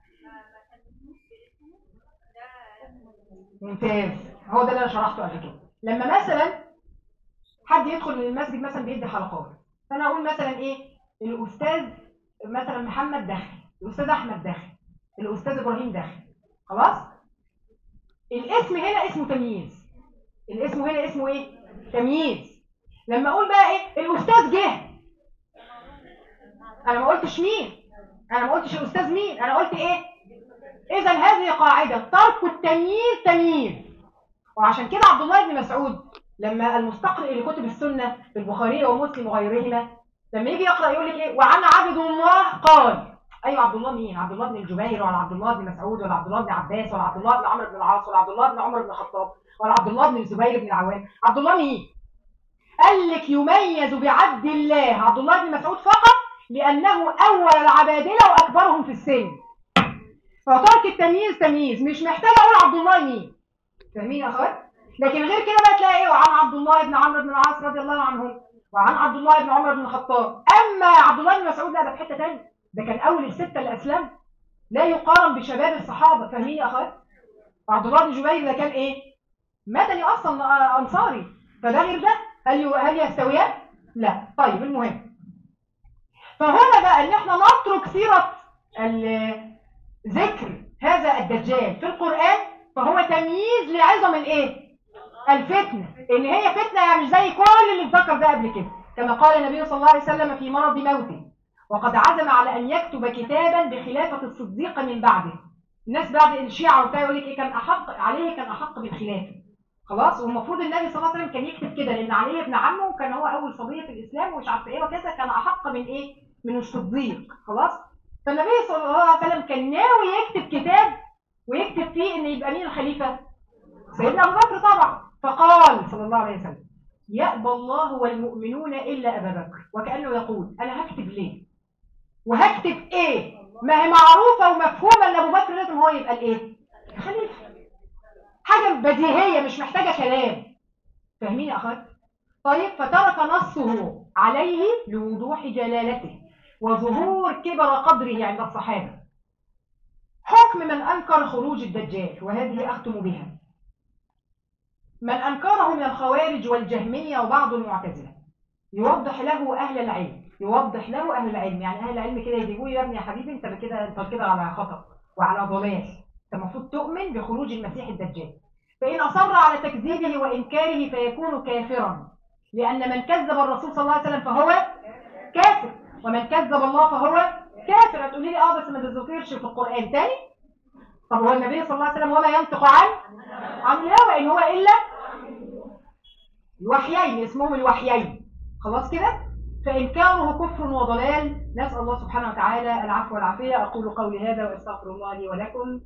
ممتاز هو ده اللي انا شرحته قبل كده لما مثلا حد يدخل المسجد مثلا بيدي حلقات فانا اقول مثلا ايه الاستاذ مثلا محمد دخل الاستاذ احمد دخل الاستاذ ابراهيم دخل خلاص الاسم هنا اسمه تمييز الاسم هنا اسمه ايه تمييز لما اقول بقى ايه الاستاذ جه انا ما قلتش مين انا ما قلتش الاستاذ مين انا قلت ايه اذا هذه قاعده ترك التمييز تمييز وعشان كده عبد الله بن مسعود لما المستقرئ لكتب السنه في البخاري ومسلم وغيرهما لما يجي يقرا يقول لك ايه وعن عبد الله قال ايوه عبد الله مين عبد الله بن الجبير ولا عبد الله بن مسعود ولا عبد الله بن عباس ولا عبد الله بن عمرو بن العاص ولا عبد الله بن عمر بن الخطاب ولا عبد الله بن الزبير بن العوام عبد الله مين قال لك يميز بعبد الله عبد الله بن مسعود فقط لأنه أول العبادلة وأكبرهم في السن فترك التمييز تمييز مش محتاج أقول عبد الله مين فاهمين يا أخوات؟ لكن غير كده بقى تلاقي إيه وعن عبد الله بن عمرو بن العاص رضي الله عنهم وعن عبد الله بن عمر بن الخطاب أما عبد الله بن مسعود لا ده في حتة تانية ده كان أول الستة اللي أسلموا لا يقارن بشباب الصحابة فاهمين يا أخوات؟ وعبد الله بن جبير ده كان إيه؟ مدني أصلا آه، أنصاري فده غير ده هل ي- هل يستويان؟ لا طيب المهم فهنا بقى ان احنا نترك سيرة ال- ذكر هذا الدجال في القرآن فهو تمييز لعظم الايه الفتنة ان هي فتنة يعني مش زي كل اللي اتذكر ده قبل كده كما قال النبي صلى الله عليه وسلم في مرض موته وقد عزم على ان يكتب كتابا بخلافة الصديق من بعده الناس بعد الشيعة وبتاع يقول لك ايه كان احق عليه كان احق بالخلافة خلاص والمفروض النبي صلى الله عليه وسلم كان يكتب كده لان علي ابن عمه وكان هو اول صبيه في الاسلام ومش عارفه ايه وكذا كان احق من ايه من الصديق خلاص فالنبي صلى الله عليه وسلم كان ناوي يكتب كتاب ويكتب فيه ان يبقى مين الخليفه سيدنا ابو بكر طبعا فقال صلى الله عليه وسلم يأبى الله والمؤمنون الا ابا بكر وكانه يقول انا هكتب ليه وهكتب ايه ما هي معروفه ومفهومه ان ابو بكر لازم هو يبقى الايه خليفه حاجة بديهية مش محتاجة كلام فاهمين يا أخوات؟ طيب فترك نصه عليه لوضوح جلالته وظهور كبر قدره عند الصحابة حكم من أنكر خروج الدجال وهذه أختم بها من أنكره من الخوارج والجهمية وبعض المعتزلة يوضح له أهل العلم يوضح له أهل العلم يعني أهل العلم كده يجيبوه يا ابني يا حبيبي أنت كده أنت كده على خطأ وعلى ضلال أنت المفروض تؤمن بخروج المسيح الدجال فإن أصر على تكذيبه وإنكاره فيكون كافرا لأن من كذب الرسول صلى الله عليه وسلم فهو كافر ومن كذب الله فهو كافر هتقولي لي اه بس ما تذكرش في القرآن تاني طب هو النبي صلى الله عليه وسلم وما ينطق عن عن الهوى إن هو إلا الوحيين اسمهم الوحيين خلاص كده فإنكاره كفر وضلال نسأل الله سبحانه وتعالى العفو والعافية أقول قولي هذا وأستغفر الله لي ولكم